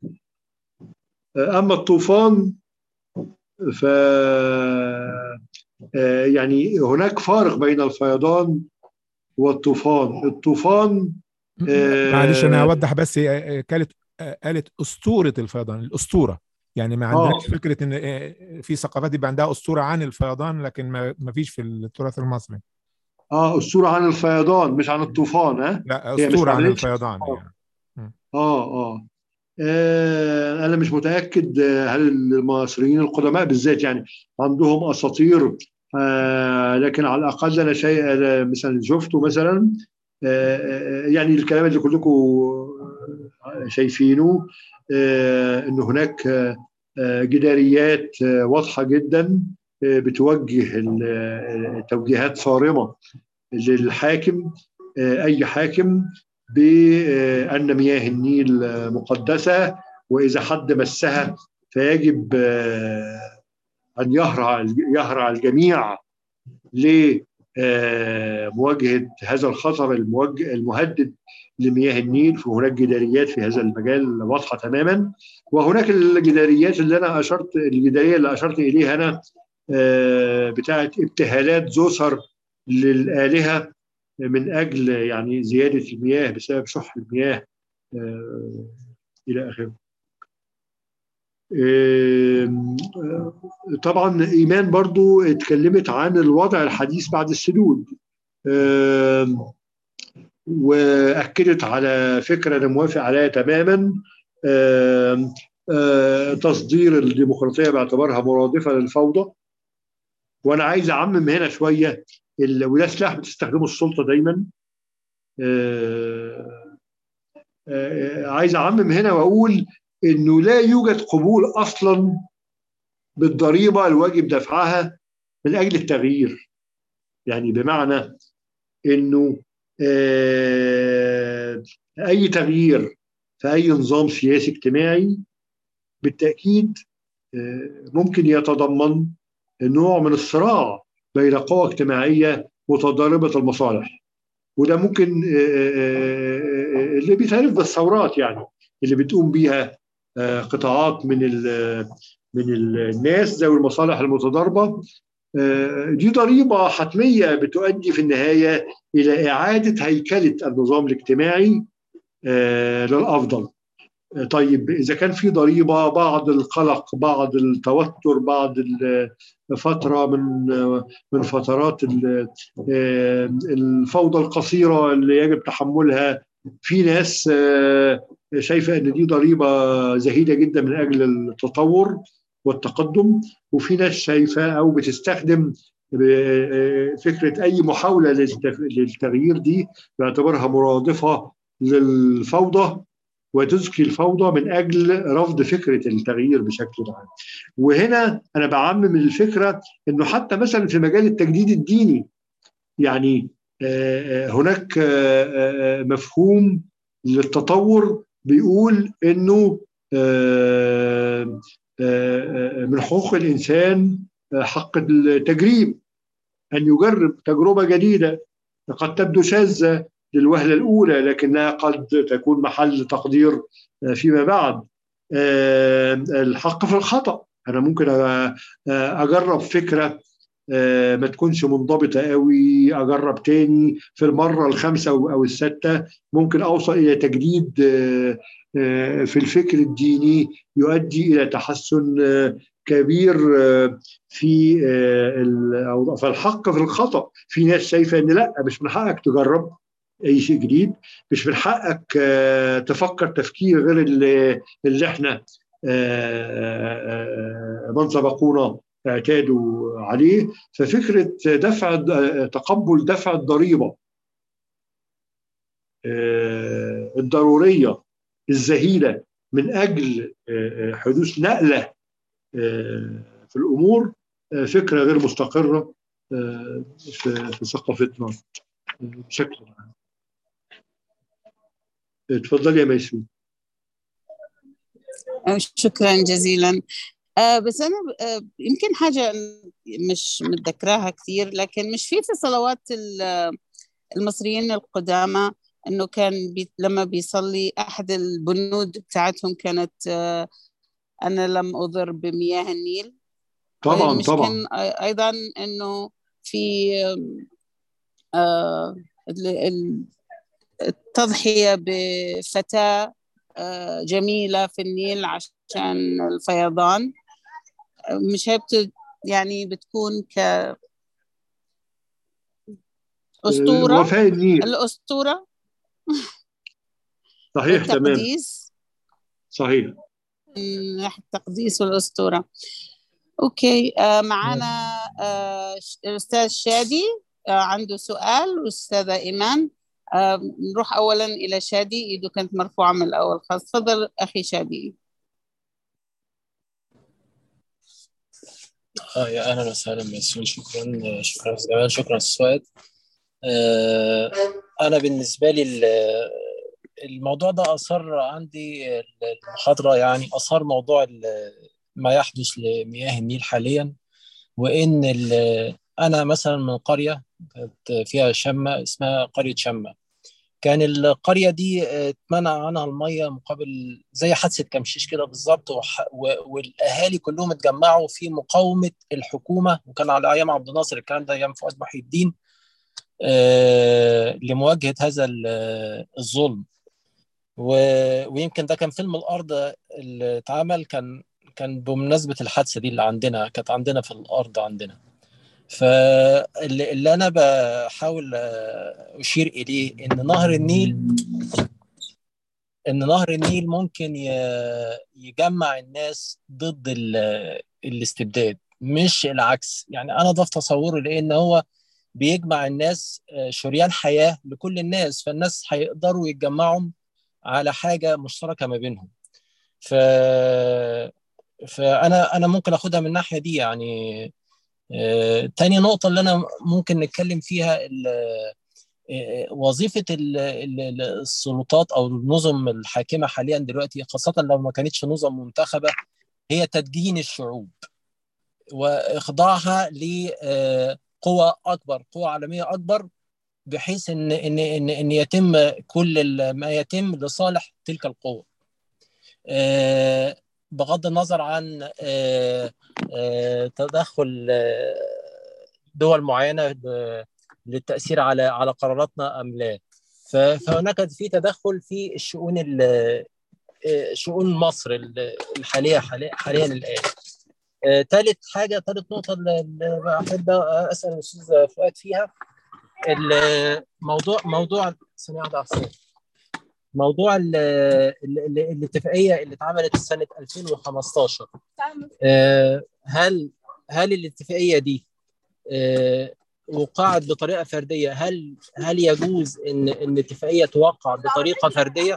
اما الطوفان ف يعني هناك فارق بين الفيضان والطوفان الطوفان آه، معلش انا هوضح بس هي قالت قالت اسطوره الفيضان الاسطوره يعني ما عندهاش آه. فكره ان آه، في ثقافات يبقى عندها اسطوره عن الفيضان لكن ما ما فيش في التراث المصري اه اسطوره عن الفيضان مش عن الطوفان ها لا هي مش اسطوره عن عملتش الفيضان آه. يعني آه, آه. آه أنا مش متأكد آه، هل المصريين القدماء بالذات يعني عندهم أساطير آه لكن على الأقل أنا شيء أنا مثلا شفته مثلا آه آه، يعني الكلام اللي كلكم آه، شايفينه آه إنه هناك آه آه، جداريات آه واضحة جدا آه بتوجه ال- آه، توجيهات صارمة للحاكم آه، أي حاكم بأن مياه النيل مقدسة وإذا حد مسها فيجب آه، أن يهرع يهرع الجميع لمواجهة هذا الخطر الموجه المهدد لمياه النيل فهناك جداريات في هذا المجال واضحة تماما وهناك الجداريات اللي أنا أشرت الجدارية اللي أشرت إليها أنا آه، بتاعت ابتهالات زوسر للآلهة من اجل يعني زياده المياه بسبب شح المياه آه، الى اخره. آم، آه، طبعا ايمان برضو اتكلمت عن الوضع الحديث بعد السدود آم، واكدت على فكره انا موافق عليها تماما آم، آه، تصدير الديمقراطيه باعتبارها مرادفه للفوضى وانا عايز اعمم هنا شويه ال- وده سلاح بتستخدمه السلطه دايما آه، آه، عايز اعمم هنا واقول انه لا يوجد قبول اصلا بالضريبه الواجب دفعها من اجل التغيير يعني بمعنى انه آه، اي تغيير في اي نظام سياسي اجتماعي بالتاكيد آه، ممكن يتضمن نوع من الصراع بين قوى اجتماعيه متضاربه المصالح وده ممكن آه، آه، آه، اللي بيتعرف بالثورات يعني اللي بتقوم بيها آه، قطاعات من ال- من الناس ذوي المصالح المتضاربه آه، دي ضريبه حتميه بتؤدي في النهايه الى اعاده هيكله النظام الاجتماعي آه، للافضل آه، طيب اذا كان في ضريبه بعض القلق بعض التوتر بعض ال- فتره من من فترات ال- آه، الفوضى القصيره اللي يجب تحملها في ناس آه، شايفه ان دي ضريبه زهيده جدا من اجل التطور والتقدم وفي ناس شايفه او بتستخدم آه، فكره اي محاوله للتف- للتغيير دي باعتبارها مرادفه للفوضى وتزكي الفوضى من اجل رفض فكره التغيير بشكل عام. وهنا انا بعمم الفكره انه حتى مثلا في مجال التجديد الديني يعني آه، آه، هناك آه، آه، مفهوم للتطور بيقول انه آه، آه، آه، من حقوق الانسان آه، حق التجريب ان يجرب تجربه جديده قد تبدو شاذه للوهله الاولى لكنها قد تكون محل تقدير آه، فيما بعد آه، الحق في الخطا انا ممكن آه، آه، اجرب فكره آه، ما تكونش منضبطه قوي اجرب تاني في المره الخامسه او أو السادسه ممكن اوصل الى تجديد آه، آه، في الفكر الديني يؤدي الى تحسن آه، كبير آه، في آه، ال- أو فالحق في الخطا في ناس شايفه ان لا مش من حقك تجرب اي شيء جديد مش من حقك آه، تفكر تفكير غير اللي, اللي احنا آه، آه، من سبقونا اعتادوا عليه ففكره دفع تقبل دفع الضريبه آه، الضروريه الزهيده من اجل آه، حدوث نقله آه، في الامور آه، فكره غير مستقره آه، في في ثقافتنا آه، بشكل عام. اتفضلي يا ميسون شكرا جزيلا آه بس أنا آه يمكن حاجة مش متذكراها كثير لكن مش في في صلوات ال- المصريين القدامى إنه كان بي لما بيصلي أحد البنود بتاعتهم كانت آه أنا لم أضر بمياه النيل طبعا مش طبعا كان أيضا إنه في آه التضحية بفتاة آه، جميلة في النيل عشان الفيضان مش هي يعني بتكون ك أسطورة وفاء النيل الأسطورة صحيح تمام التقديس صحيح من ناحية التقديس والأسطورة أوكي آه معنا آه الأستاذ شادي آه عنده سؤال والأستاذة إيمان آه نروح أولا إلى شادي إيده كانت مرفوعة من الأول خلاص تفضل أخي شادي آه يا أهلا وسهلا ميسون شكرا شكرا شكرا شكرا السؤال آه أنا بالنسبة لي الموضوع ده أثر عندي المحاضرة يعني أثار موضوع ما يحدث لمياه النيل حاليا وإن أنا مثلا من قرية كانت فيها شمة اسمها قرية شمة كان القرية دي اتمنع عنها المية مقابل زي حادثة كمشيش كده بالظبط والأهالي كلهم اتجمعوا في مقاومة الحكومة وكان على أيام عبد الناصر الكلام ده أيام فؤاد محي الدين لمواجهة هذا الظلم و... ويمكن ده كان فيلم الارض اللي اتعمل كان كان بمناسبه الحادثه دي اللي عندنا كانت عندنا في الارض عندنا فاللي اللي انا بحاول اشير اليه ان نهر النيل ان نهر النيل ممكن يجمع الناس ضد الاستبداد مش العكس يعني انا ده في تصوري لان هو بيجمع الناس شريان حياه لكل الناس فالناس هيقدروا يتجمعوا على حاجه مشتركه ما بينهم ف فانا انا ممكن اخدها من الناحيه دي يعني آه... تاني نقطه اللي انا ممكن نتكلم فيها ال... آه... وظيفه ال... ال... السلطات او النظم الحاكمه حاليا دلوقتي خاصه لو ما كانتش نظم منتخبه هي تدجين الشعوب واخضاعها لقوى اكبر قوى عالميه اكبر بحيث ان ان ان, إن يتم كل ما يتم لصالح تلك القوه أه بغض النظر عن أه أه تدخل دول معينه للتاثير على على قراراتنا ام لا فهناك في تدخل في الشؤون شؤون مصر الحاليه حاليا الان ثالث حاجه ثالث نقطه اللي بحب اسال الاستاذ فؤاد فيها الموضوع موضوع ثانيه واحده احسن موضوع ال ال الاتفاقيه اللي اتعملت سنه 2015 هل هل الاتفاقيه دي وقعت بطريقه فرديه هل هل يجوز ان ان الاتفاقيه توقع بطريقه فرديه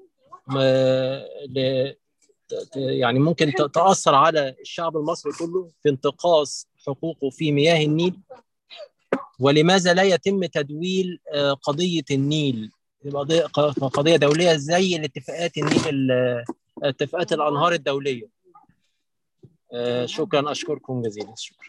يعني ممكن تاثر على الشعب المصري كله في انتقاص حقوقه في مياه النيل ولماذا لا يتم تدويل قضية النيل قضية دولية زي الاتفاقات النيل اتفاقات الأنهار الدولية شكرا أشكركم جزيلا شكرا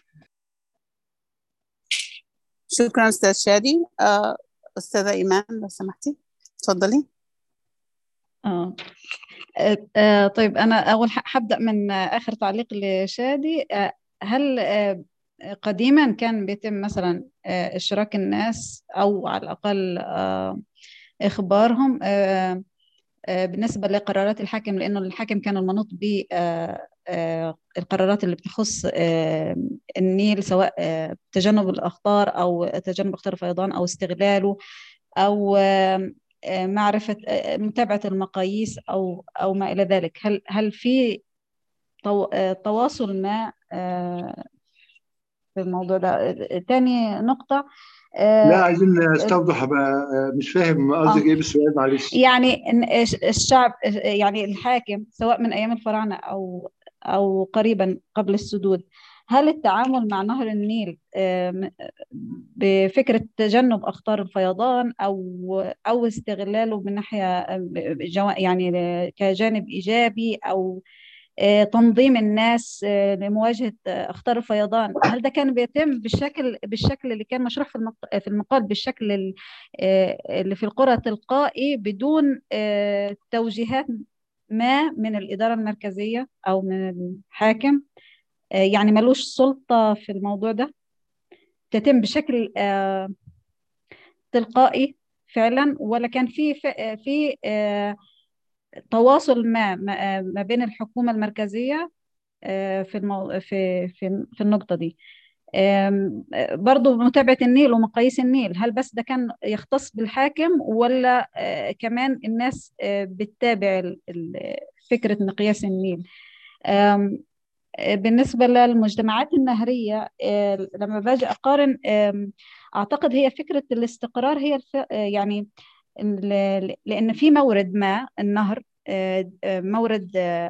شكرا أستاذ شادي أستاذة إيمان لو سمحتي تفضلي آه. آه طيب أنا أول حبدأ من آخر تعليق لشادي آه هل آه قديما كان بيتم مثلا اشراك الناس او على الاقل اخبارهم بالنسبه لقرارات الحاكم لانه الحاكم كان المنوط ب القرارات اللي بتخص النيل سواء تجنب الاخطار او تجنب اخطار الفيضان او استغلاله او معرفه متابعه المقاييس او او ما الى ذلك هل هل في تواصل ما في الموضوع ده تاني نقطة لا عايزين استوضح بقى مش فاهم قصدك ايه بالسؤال معلش يعني الشعب يعني الحاكم سواء من ايام الفراعنه او او قريبا قبل السدود هل التعامل مع نهر النيل بفكره تجنب اخطار الفيضان او او استغلاله من ناحيه يعني كجانب ايجابي او تنظيم الناس لمواجهه اخطار الفيضان هل ده كان بيتم بالشكل بالشكل اللي كان مشروح في في المقال بالشكل اللي في القرى تلقائي بدون توجيهات ما من الاداره المركزيه او من الحاكم يعني ملوش سلطه في الموضوع ده تتم بشكل تلقائي فعلا ولا كان في في تواصل ما ما بين الحكومة المركزية في المو... في في في النقطة دي برضو متابعة النيل ومقاييس النيل هل بس ده كان يختص بالحاكم ولا كمان الناس بتتابع فكرة مقياس النيل بالنسبة للمجتمعات النهرية لما باجي أقارن أعتقد هي فكرة الاستقرار هي الف... يعني لأن في مورد ما النهر مورد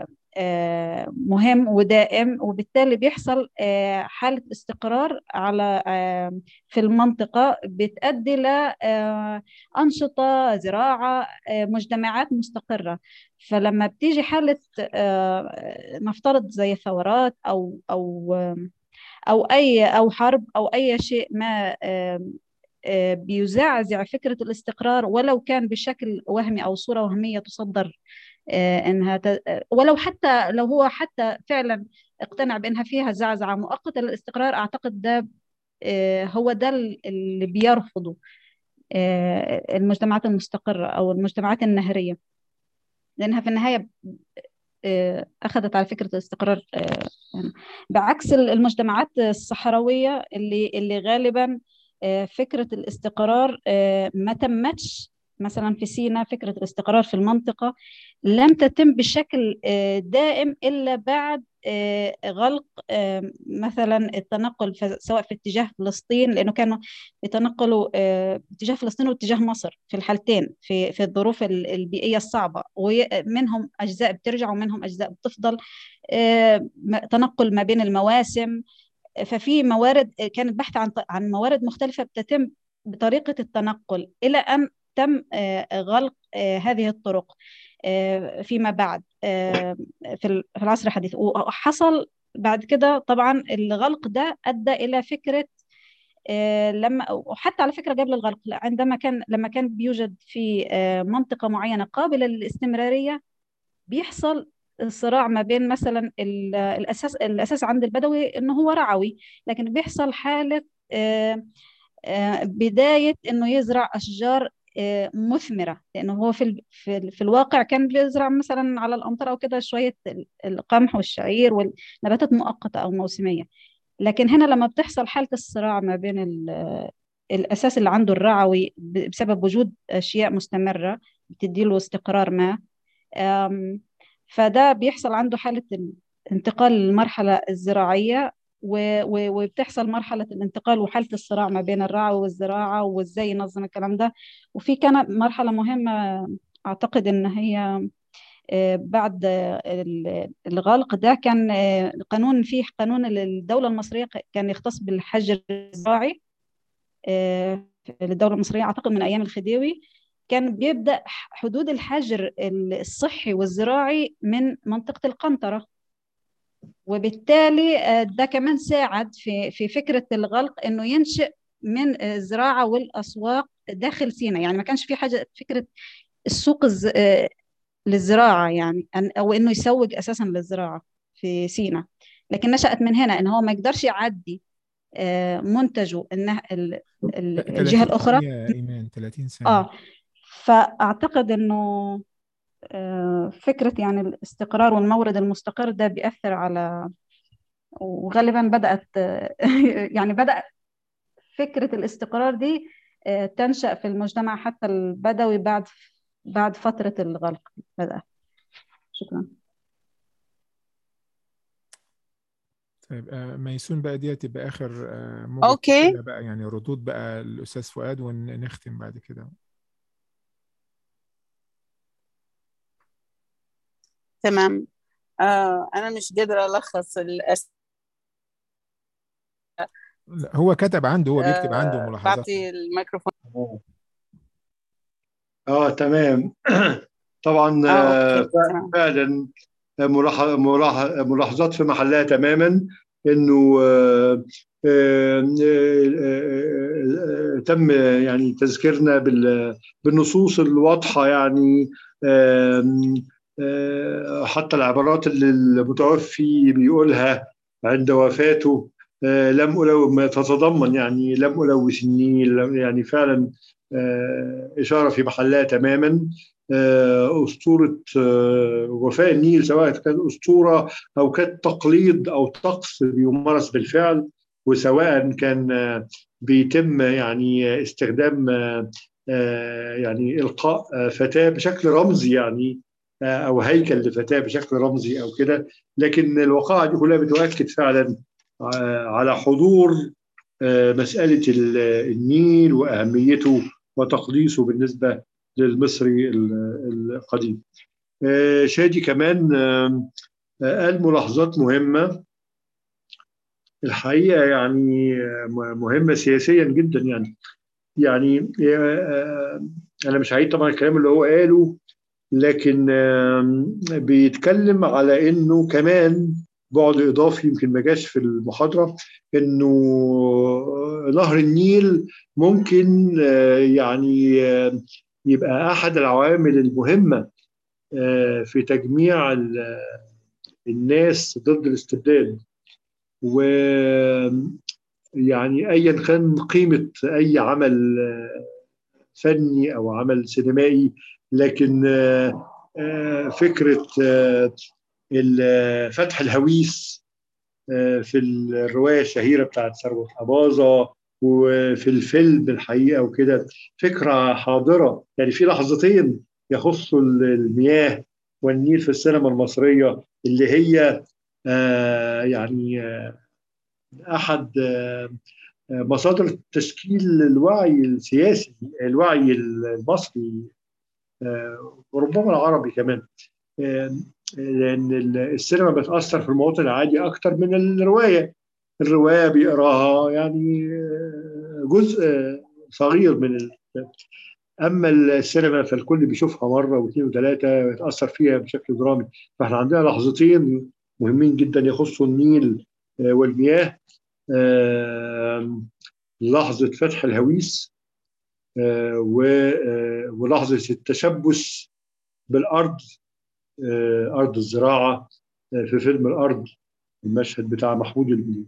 مهم ودائم وبالتالي بيحصل حالة استقرار على في المنطقة بتؤدي لأنشطة زراعة مجتمعات مستقرة فلما بتيجي حالة نفترض زي ثورات أو أو أو أي أو حرب أو أي شيء ما بيزعزع فكرة الاستقرار ولو كان بشكل وهمي أو صورة وهمية تصدر انها ت... ولو حتى لو هو حتى فعلا اقتنع بانها فيها زعزعه مؤقته للاستقرار اعتقد ده هو ده اللي بيرفضه المجتمعات المستقره او المجتمعات النهريه لانها في النهايه اخذت على فكره الاستقرار بعكس المجتمعات الصحراويه اللي اللي غالبا فكره الاستقرار ما تمتش مثلا في سيناء فكرة الاستقرار في المنطقة لم تتم بشكل دائم إلا بعد غلق مثلا التنقل سواء في اتجاه فلسطين لأنه كانوا يتنقلوا اتجاه فلسطين واتجاه مصر في الحالتين في في الظروف البيئية الصعبة ومنهم أجزاء بترجع ومنهم أجزاء بتفضل تنقل ما بين المواسم ففي موارد كانت بحث عن عن موارد مختلفة بتتم بطريقة التنقل إلى أن تم غلق هذه الطرق فيما بعد في العصر الحديث وحصل بعد كده طبعا الغلق ده أدى إلى فكرة لما وحتى على فكرة قبل الغلق عندما كان لما كان بيوجد في منطقة معينة قابلة للاستمرارية بيحصل الصراع ما بين مثلا الأساس الأساس عند البدوي إنه هو رعوي لكن بيحصل حالة بداية إنه يزرع أشجار مثمرة لأنه هو في في, في الواقع كان بيزرع مثلا على الأمطار أو كده شوية القمح والشعير والنباتات مؤقتة أو موسمية لكن هنا لما بتحصل حالة الصراع ما بين الأساس اللي عنده الرعوي بسبب وجود أشياء مستمرة بتديله استقرار ما فده بيحصل عنده حالة انتقال للمرحلة الزراعية وبتحصل مرحلة الانتقال وحالة الصراع ما بين الرعوة والزراعة وازاي ينظم الكلام ده وفي كانت مرحلة مهمة أعتقد إن هي بعد الغلق ده كان قانون فيه قانون الدولة المصرية كان يختص بالحجر الزراعي للدولة المصرية أعتقد من أيام الخديوي كان بيبدأ حدود الحجر الصحي والزراعي من منطقة القنطرة وبالتالي ده كمان ساعد في في فكره الغلق انه ينشئ من الزراعه والاسواق داخل سيناء يعني ما كانش في حاجه فكره السوق الز... للزراعه يعني او انه يسوق اساسا للزراعه في سيناء لكن نشأت من هنا ان هو ما يقدرش يعدي منتجه انه الجهه الاخرى ايمان 30 سنه اه فاعتقد انه فكرة يعني الاستقرار والمورد المستقر ده بيأثر على وغالبا بدأت يعني بدأ فكرة الاستقرار دي تنشأ في المجتمع حتى البدوي بعد بعد فترة الغلق بدأ شكرا طيب ميسون بقى دي تبقى آخر أوكي بقى يعني ردود بقى الأستاذ فؤاد ونختم بعد كده تمام آه أنا مش قادرة ألخص الأس هو كتب عنده هو بيكتب عنده آه ملاحظات بعطي الميكروفون اه تمام طبعا آه آه، أوكي تمام فعلا ملاح- ملاح- ملاحظات في محلها تماما انه آه، آه، آه، آه، تم يعني تذكيرنا بال- بالنصوص الواضحه يعني آم، آه، حتى العبارات اللي المتوفي بيقولها عند وفاته آه، لم ألو ما تتضمن يعني لم ألوث النيل لم- يعني فعلا إشارة في محلها تماما أسطورة وفاء النيل سواء كانت أسطورة أو كانت تقليد أو طقس بيمارس بالفعل وسواء كان بيتم يعني استخدام يعني إلقاء فتاة بشكل رمزي يعني أو هيكل لفتاة بشكل رمزي أو كده لكن الوقائع دي كلها بتؤكد فعلا على حضور مسألة النيل وأهميته وتقديسه بالنسبة للمصري القديم شادي كمان قال ملاحظات مهمة الحقيقة يعني مهمة سياسيا جدا يعني يعني أنا مش هعيد طبعا الكلام اللي هو قاله لكن بيتكلم على إنه كمان بعد إضافي يمكن ما جاش في المحاضرة إنه نهر النيل ممكن يعني يبقى احد العوامل المهمه في تجميع الناس ضد الاستبداد و يعني ايا كان قيمه اي عمل فني او عمل سينمائي لكن فكره فتح الهويس في الروايه الشهيره بتاعت ثروت اباظه وفي الفيلم الحقيقه وكده فكره حاضره يعني في لحظتين يخصوا المياه والنيل في السينما المصريه اللي هي آه يعني آه احد آه مصادر تشكيل الوعي السياسي الوعي المصري وربما العربي كمان لان السينما بتاثر في المواطن العادي اكتر من الروايه الروايه بيقراها يعني جزء صغير من ال... اما السينما فالكل بيشوفها مره واثنين وثلاثه يتاثر فيها بشكل درامي فاحنا عندنا لحظتين مهمين جدا يخصوا النيل والمياه لحظه فتح الهويس ولحظه التشبث بالارض ارض الزراعه في فيلم الارض المشهد بتاع محمود المليك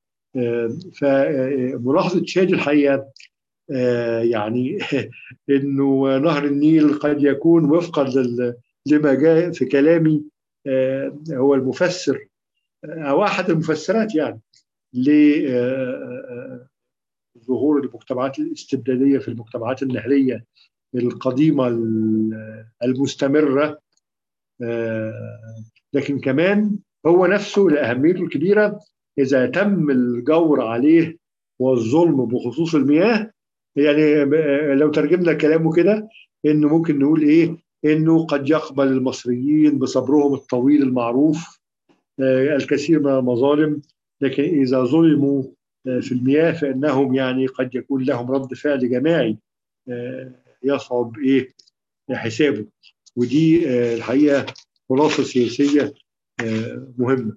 فملاحظه شادي الحقيقه يعني انه نهر النيل قد يكون وفقا لما جاء في كلامي هو المفسر او احد المفسرات يعني لظهور المجتمعات الاستبداديه في المجتمعات النهريه القديمه المستمره لكن كمان هو نفسه لاهميته الكبيره اذا تم الجور عليه والظلم بخصوص المياه يعني لو ترجمنا كلامه كده انه ممكن نقول ايه انه قد يقبل المصريين بصبرهم الطويل المعروف الكثير من المظالم لكن اذا ظلموا في المياه فانهم يعني قد يكون لهم رد فعل جماعي يصعب ايه حسابه ودي الحقيقه خلاصه سياسيه مهمه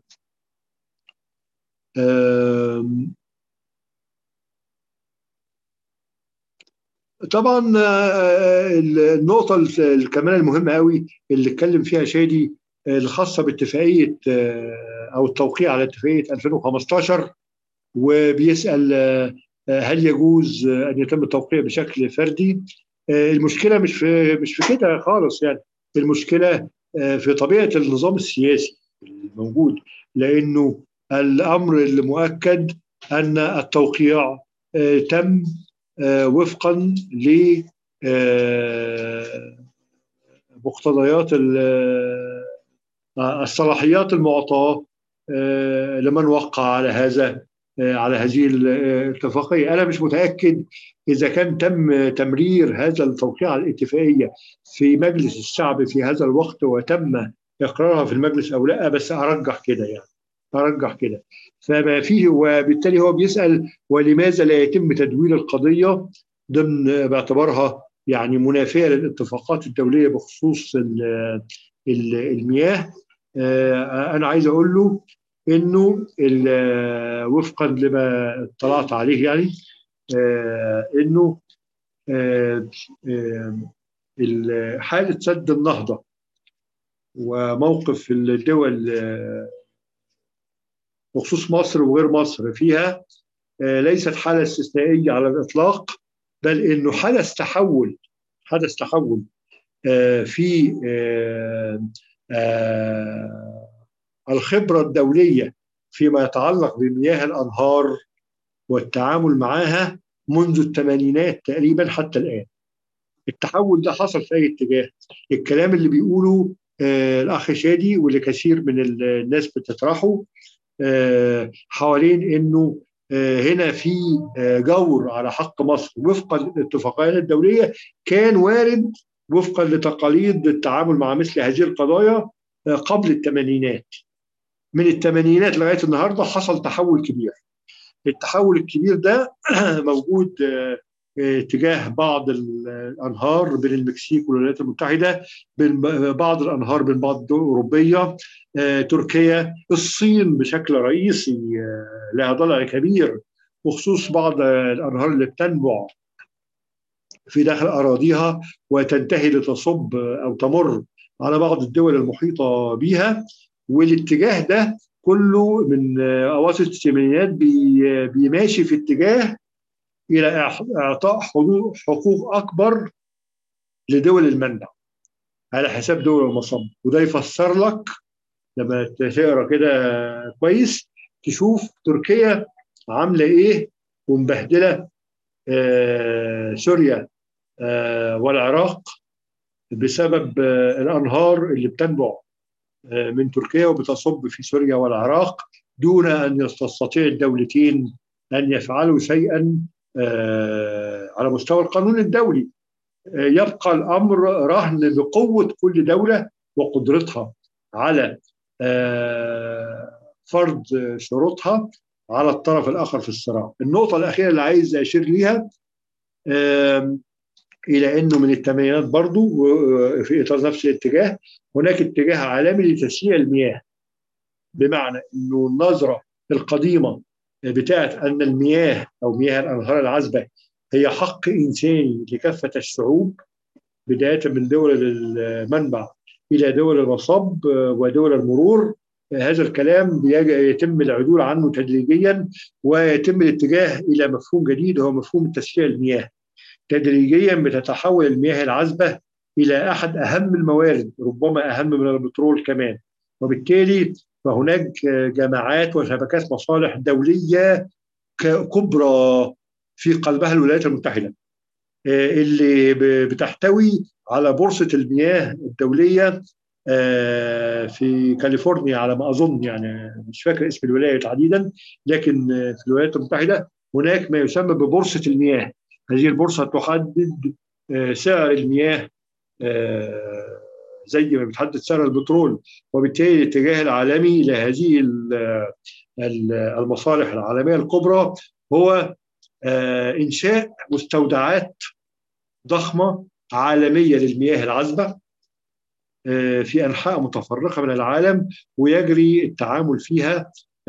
طبعا النقطة كمان المهمة قوي اللي اتكلم فيها شادي الخاصة باتفاقية أو التوقيع على اتفاقية 2015 وبيسأل هل يجوز أن يتم التوقيع بشكل فردي؟ المشكلة مش في مش في كده خالص يعني المشكلة في طبيعة النظام السياسي الموجود لأنه الأمر المؤكد أن التوقيع تم وفقا ل مقتضيات الصلاحيات المعطاه لمن وقع على هذا على هذه الاتفاقيه انا مش متاكد اذا كان تم تمرير هذا التوقيع على الاتفاقيه في مجلس الشعب في هذا الوقت وتم اقرارها في المجلس او لا بس ارجح كده يعني ارجح كده فما فيه وبالتالي هو بيسال ولماذا لا يتم تدوير القضيه ضمن باعتبارها يعني منافيه للاتفاقات الدوليه بخصوص المياه انا عايز اقول له انه وفقا لما اطلعت عليه يعني انه حاله سد النهضه وموقف الدول بخصوص مصر وغير مصر فيها ليست حالة استثنائية على الإطلاق بل انه حدث تحول حدث تحول آه، في آه، آه، الخبره الدوليه فيما يتعلق بمياه الانهار والتعامل معها منذ الثمانينات تقريبا حتى الان. التحول ده حصل في اي اتجاه؟ الكلام اللي بيقوله آه الاخ شادي واللي كثير من الناس بتطرحه آه حوالين انه آه هنا في جور على حق مصر وفقا للاتفاقيات الدوليه كان وارد وفقا لتقاليد التعامل مع مثل هذه القضايا قبل الثمانينات من الثمانينات لغايه النهارده حصل تحول كبير التحول الكبير ده موجود تجاه بعض الانهار بين المكسيك والولايات المتحده بين بعض الانهار بين بعض الدول الاوروبيه تركيا الصين بشكل رئيسي لها ضلع كبير بخصوص بعض الانهار اللي بتنبع في داخل اراضيها وتنتهي لتصب او تمر على بعض الدول المحيطه بها والاتجاه ده كله من اواسط الثمانينات بيماشي في اتجاه الى اعطاء حقوق اكبر لدول المنبع على حساب دول المصب وده يفسر لك لما تقرا كده كويس تشوف تركيا عامله ايه ومبهدله آه سوريا آه والعراق بسبب آه الانهار اللي بتنبع من تركيا وبتصب في سوريا والعراق دون ان تستطيع الدولتين ان يفعلوا شيئا على مستوى القانون الدولي يبقى الامر رهن بقوه كل دوله وقدرتها على فرض شروطها على الطرف الاخر في الصراع. النقطه الاخيره اللي عايز اشير ليها الى انه من الثمانينات برضو في اطار نفس الاتجاه هناك اتجاه عالمي لتسييع المياه بمعنى انه النظره القديمه بتاعت ان المياه او مياه الانهار العذبه هي حق انساني لكافه الشعوب بدايه من دول المنبع الى دول المصب ودول المرور هذا الكلام يتم العدول عنه تدريجيا ويتم الاتجاه الى مفهوم جديد هو مفهوم تسييع المياه تدريجيا بتتحول المياه العذبه الى احد اهم الموارد ربما اهم من البترول كمان وبالتالي فهناك جماعات وشبكات مصالح دوليه كبرى في قلبها الولايات المتحده اللي بتحتوي على بورصه المياه الدوليه في كاليفورنيا على ما اظن يعني مش فاكر اسم الولايه تحديدا لكن في الولايات المتحده هناك ما يسمى ببورصه المياه هذه البورصه تحدد سعر المياه زي ما بتحدد سعر البترول وبالتالي الاتجاه العالمي لهذه المصالح العالميه الكبرى هو انشاء مستودعات ضخمه عالميه للمياه العذبه في انحاء متفرقه من العالم ويجري التعامل فيها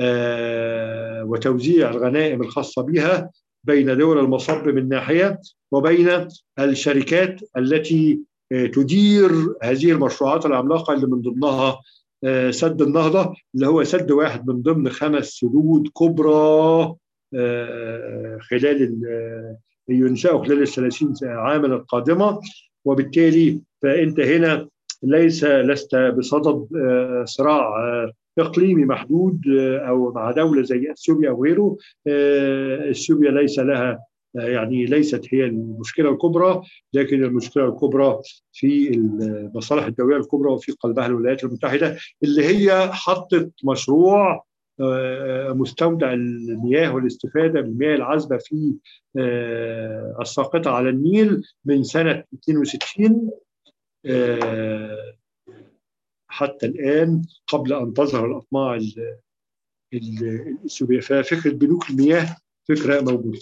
وتوزيع الغنائم الخاصه بها بين دول المصب من ناحيه وبين الشركات التي تدير هذه المشروعات العملاقه اللي من ضمنها سد النهضه اللي هو سد واحد من ضمن خمس سدود كبرى خلال ينشأوا خلال الثلاثين عاما القادمه وبالتالي فانت هنا ليس لست بصدد صراع اقليمي محدود او مع دوله زي اثيوبيا او غيره اثيوبيا ليس لها يعني ليست هي المشكله الكبرى لكن المشكله الكبرى في المصالح الدوليه الكبرى وفي قلبها الولايات المتحده اللي هي حطت مشروع مستودع المياه والاستفاده بالمياه العذبه في الساقطه على النيل من سنه 62 حتى الان قبل ان تظهر الاطماع الاثيوبيه ففكره بنوك المياه فكره موجوده.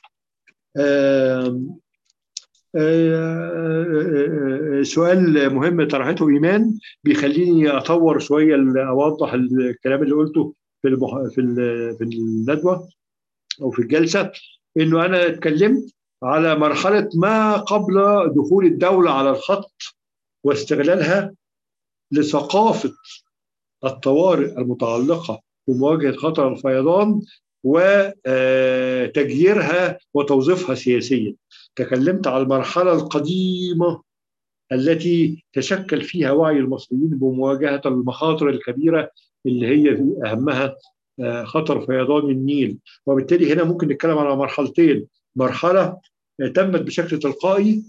سؤال مهم طرحته ايمان بيخليني اطور شويه اوضح الكلام اللي قلته في المح... في في الندوه او في الجلسه انه انا اتكلمت على مرحله ما قبل دخول الدوله على الخط واستغلالها لثقافه الطوارئ المتعلقه بمواجهه خطر الفيضان وتجييرها وتوظيفها سياسيا تكلمت على المرحلة القديمة التي تشكل فيها وعي المصريين بمواجهة المخاطر الكبيرة اللي هي في أهمها خطر فيضان النيل وبالتالي هنا ممكن نتكلم على مرحلتين مرحلة تمت بشكل تلقائي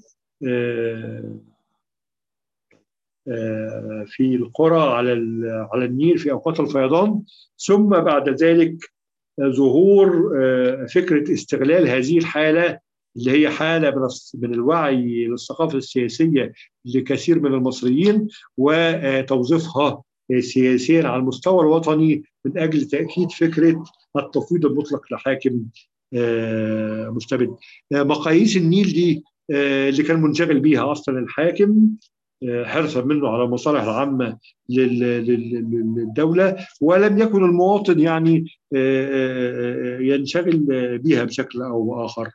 في القرى على على النيل في اوقات الفيضان ثم بعد ذلك ظهور فكره استغلال هذه الحاله اللي هي حاله من من الوعي للثقافه السياسيه لكثير من المصريين وتوظيفها سياسيا على المستوى الوطني من اجل تاكيد فكره التفويض المطلق لحاكم مستبد. مقاييس النيل دي اللي كان منشغل بيها اصلا الحاكم حرصا منه على المصالح العامه للدوله ولم يكن المواطن يعني ينشغل بها بشكل او باخر.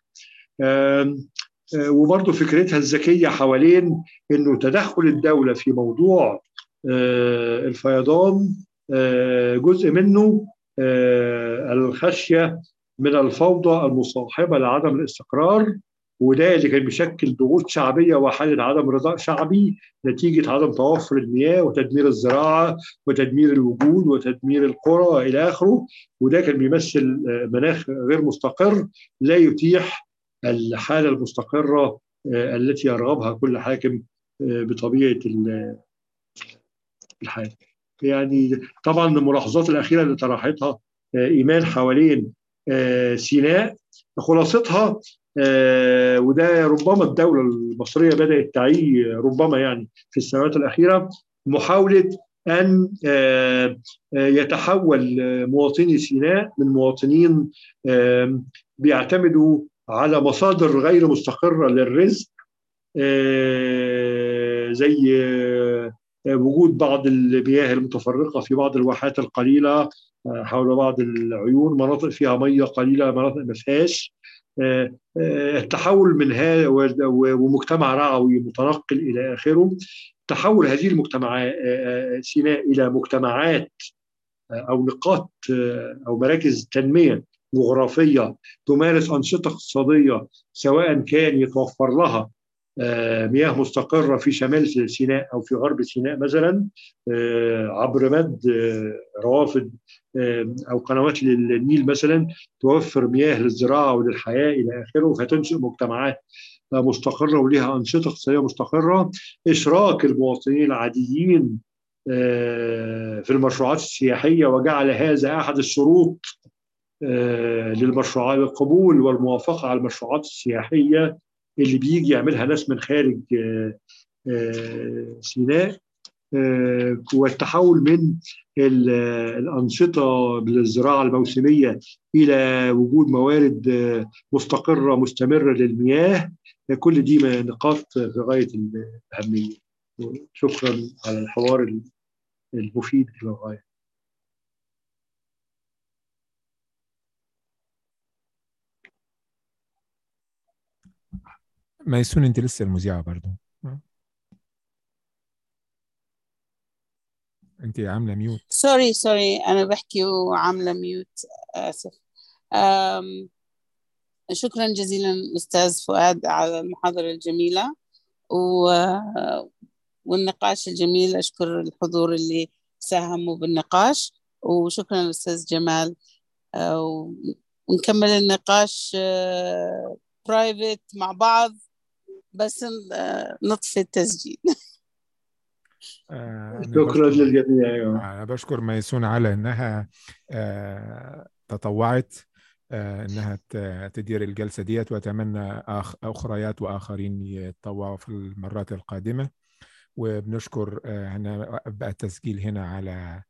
وبرضه فكرتها الذكيه حوالين انه تدخل الدوله في موضوع الفيضان جزء منه الخشيه من الفوضى المصاحبه لعدم الاستقرار وده اللي كان بيشكل ضغوط شعبيه وحاله عدم رضاء شعبي نتيجه عدم توفر المياه وتدمير الزراعه وتدمير الوجود وتدمير القرى الى اخره وده كان بيمثل مناخ غير مستقر لا يتيح الحاله المستقره التي يرغبها كل حاكم بطبيعه الحال. يعني طبعا الملاحظات الاخيره اللي طرحتها ايمان حوالين سيناء خلاصتها آه وده ربما الدولة المصرية بدأت تعيه ربما يعني في السنوات الأخيرة محاولة أن آه آه يتحول مواطني سيناء من مواطنين بيعتمدوا على مصادر غير مستقرة للرزق زي وجود بعض المياه المتفرقة في بعض الواحات القليلة حول بعض العيون مناطق فيها مية قليلة مناطق ما فيهاش التحول من هذا ومجتمع رعوي متنقل الى اخره تحول هذه المجتمعات سيناء الى مجتمعات او نقاط او مراكز تنميه جغرافيه تمارس انشطه اقتصاديه سواء كان يتوفر لها مياه مستقرة في شمال سيناء أو في غرب سيناء مثلا عبر مد روافد أو قنوات للنيل مثلا توفر مياه للزراعة وللحياة إلى آخره فتنشئ مجتمعات مستقرة ولها أنشطة اقتصادية مستقرة إشراك المواطنين العاديين في المشروعات السياحية وجعل هذا أحد الشروط للمشروعات القبول والموافقة على المشروعات السياحية اللي بيجي يعملها ناس من خارج سيناء والتحول من الأنشطة بالزراعة الموسمية إلى وجود موارد مستقرة مستمرة للمياه كل دي نقاط في غاية الأهمية شكرا على الحوار المفيد للغاية ميسون انت لسه المذيعه برضو انت عامله ميوت سوري سوري انا بحكي وعامله ميوت اسف أم شكرا جزيلا استاذ فؤاد على المحاضره الجميله و... والنقاش الجميل اشكر الحضور اللي ساهموا بالنقاش وشكرا للاستاذ جمال ونكمل النقاش برايفت مع بعض بس نطفي التسجيل آه شكرا للجميع أنا بشكر ميسون على إنها آه تطوعت آه إنها تدير الجلسة ديت وأتمنى أخ أخريات وآخرين يتطوعوا في المرات القادمة وبنشكر أنا بقى التسجيل هنا على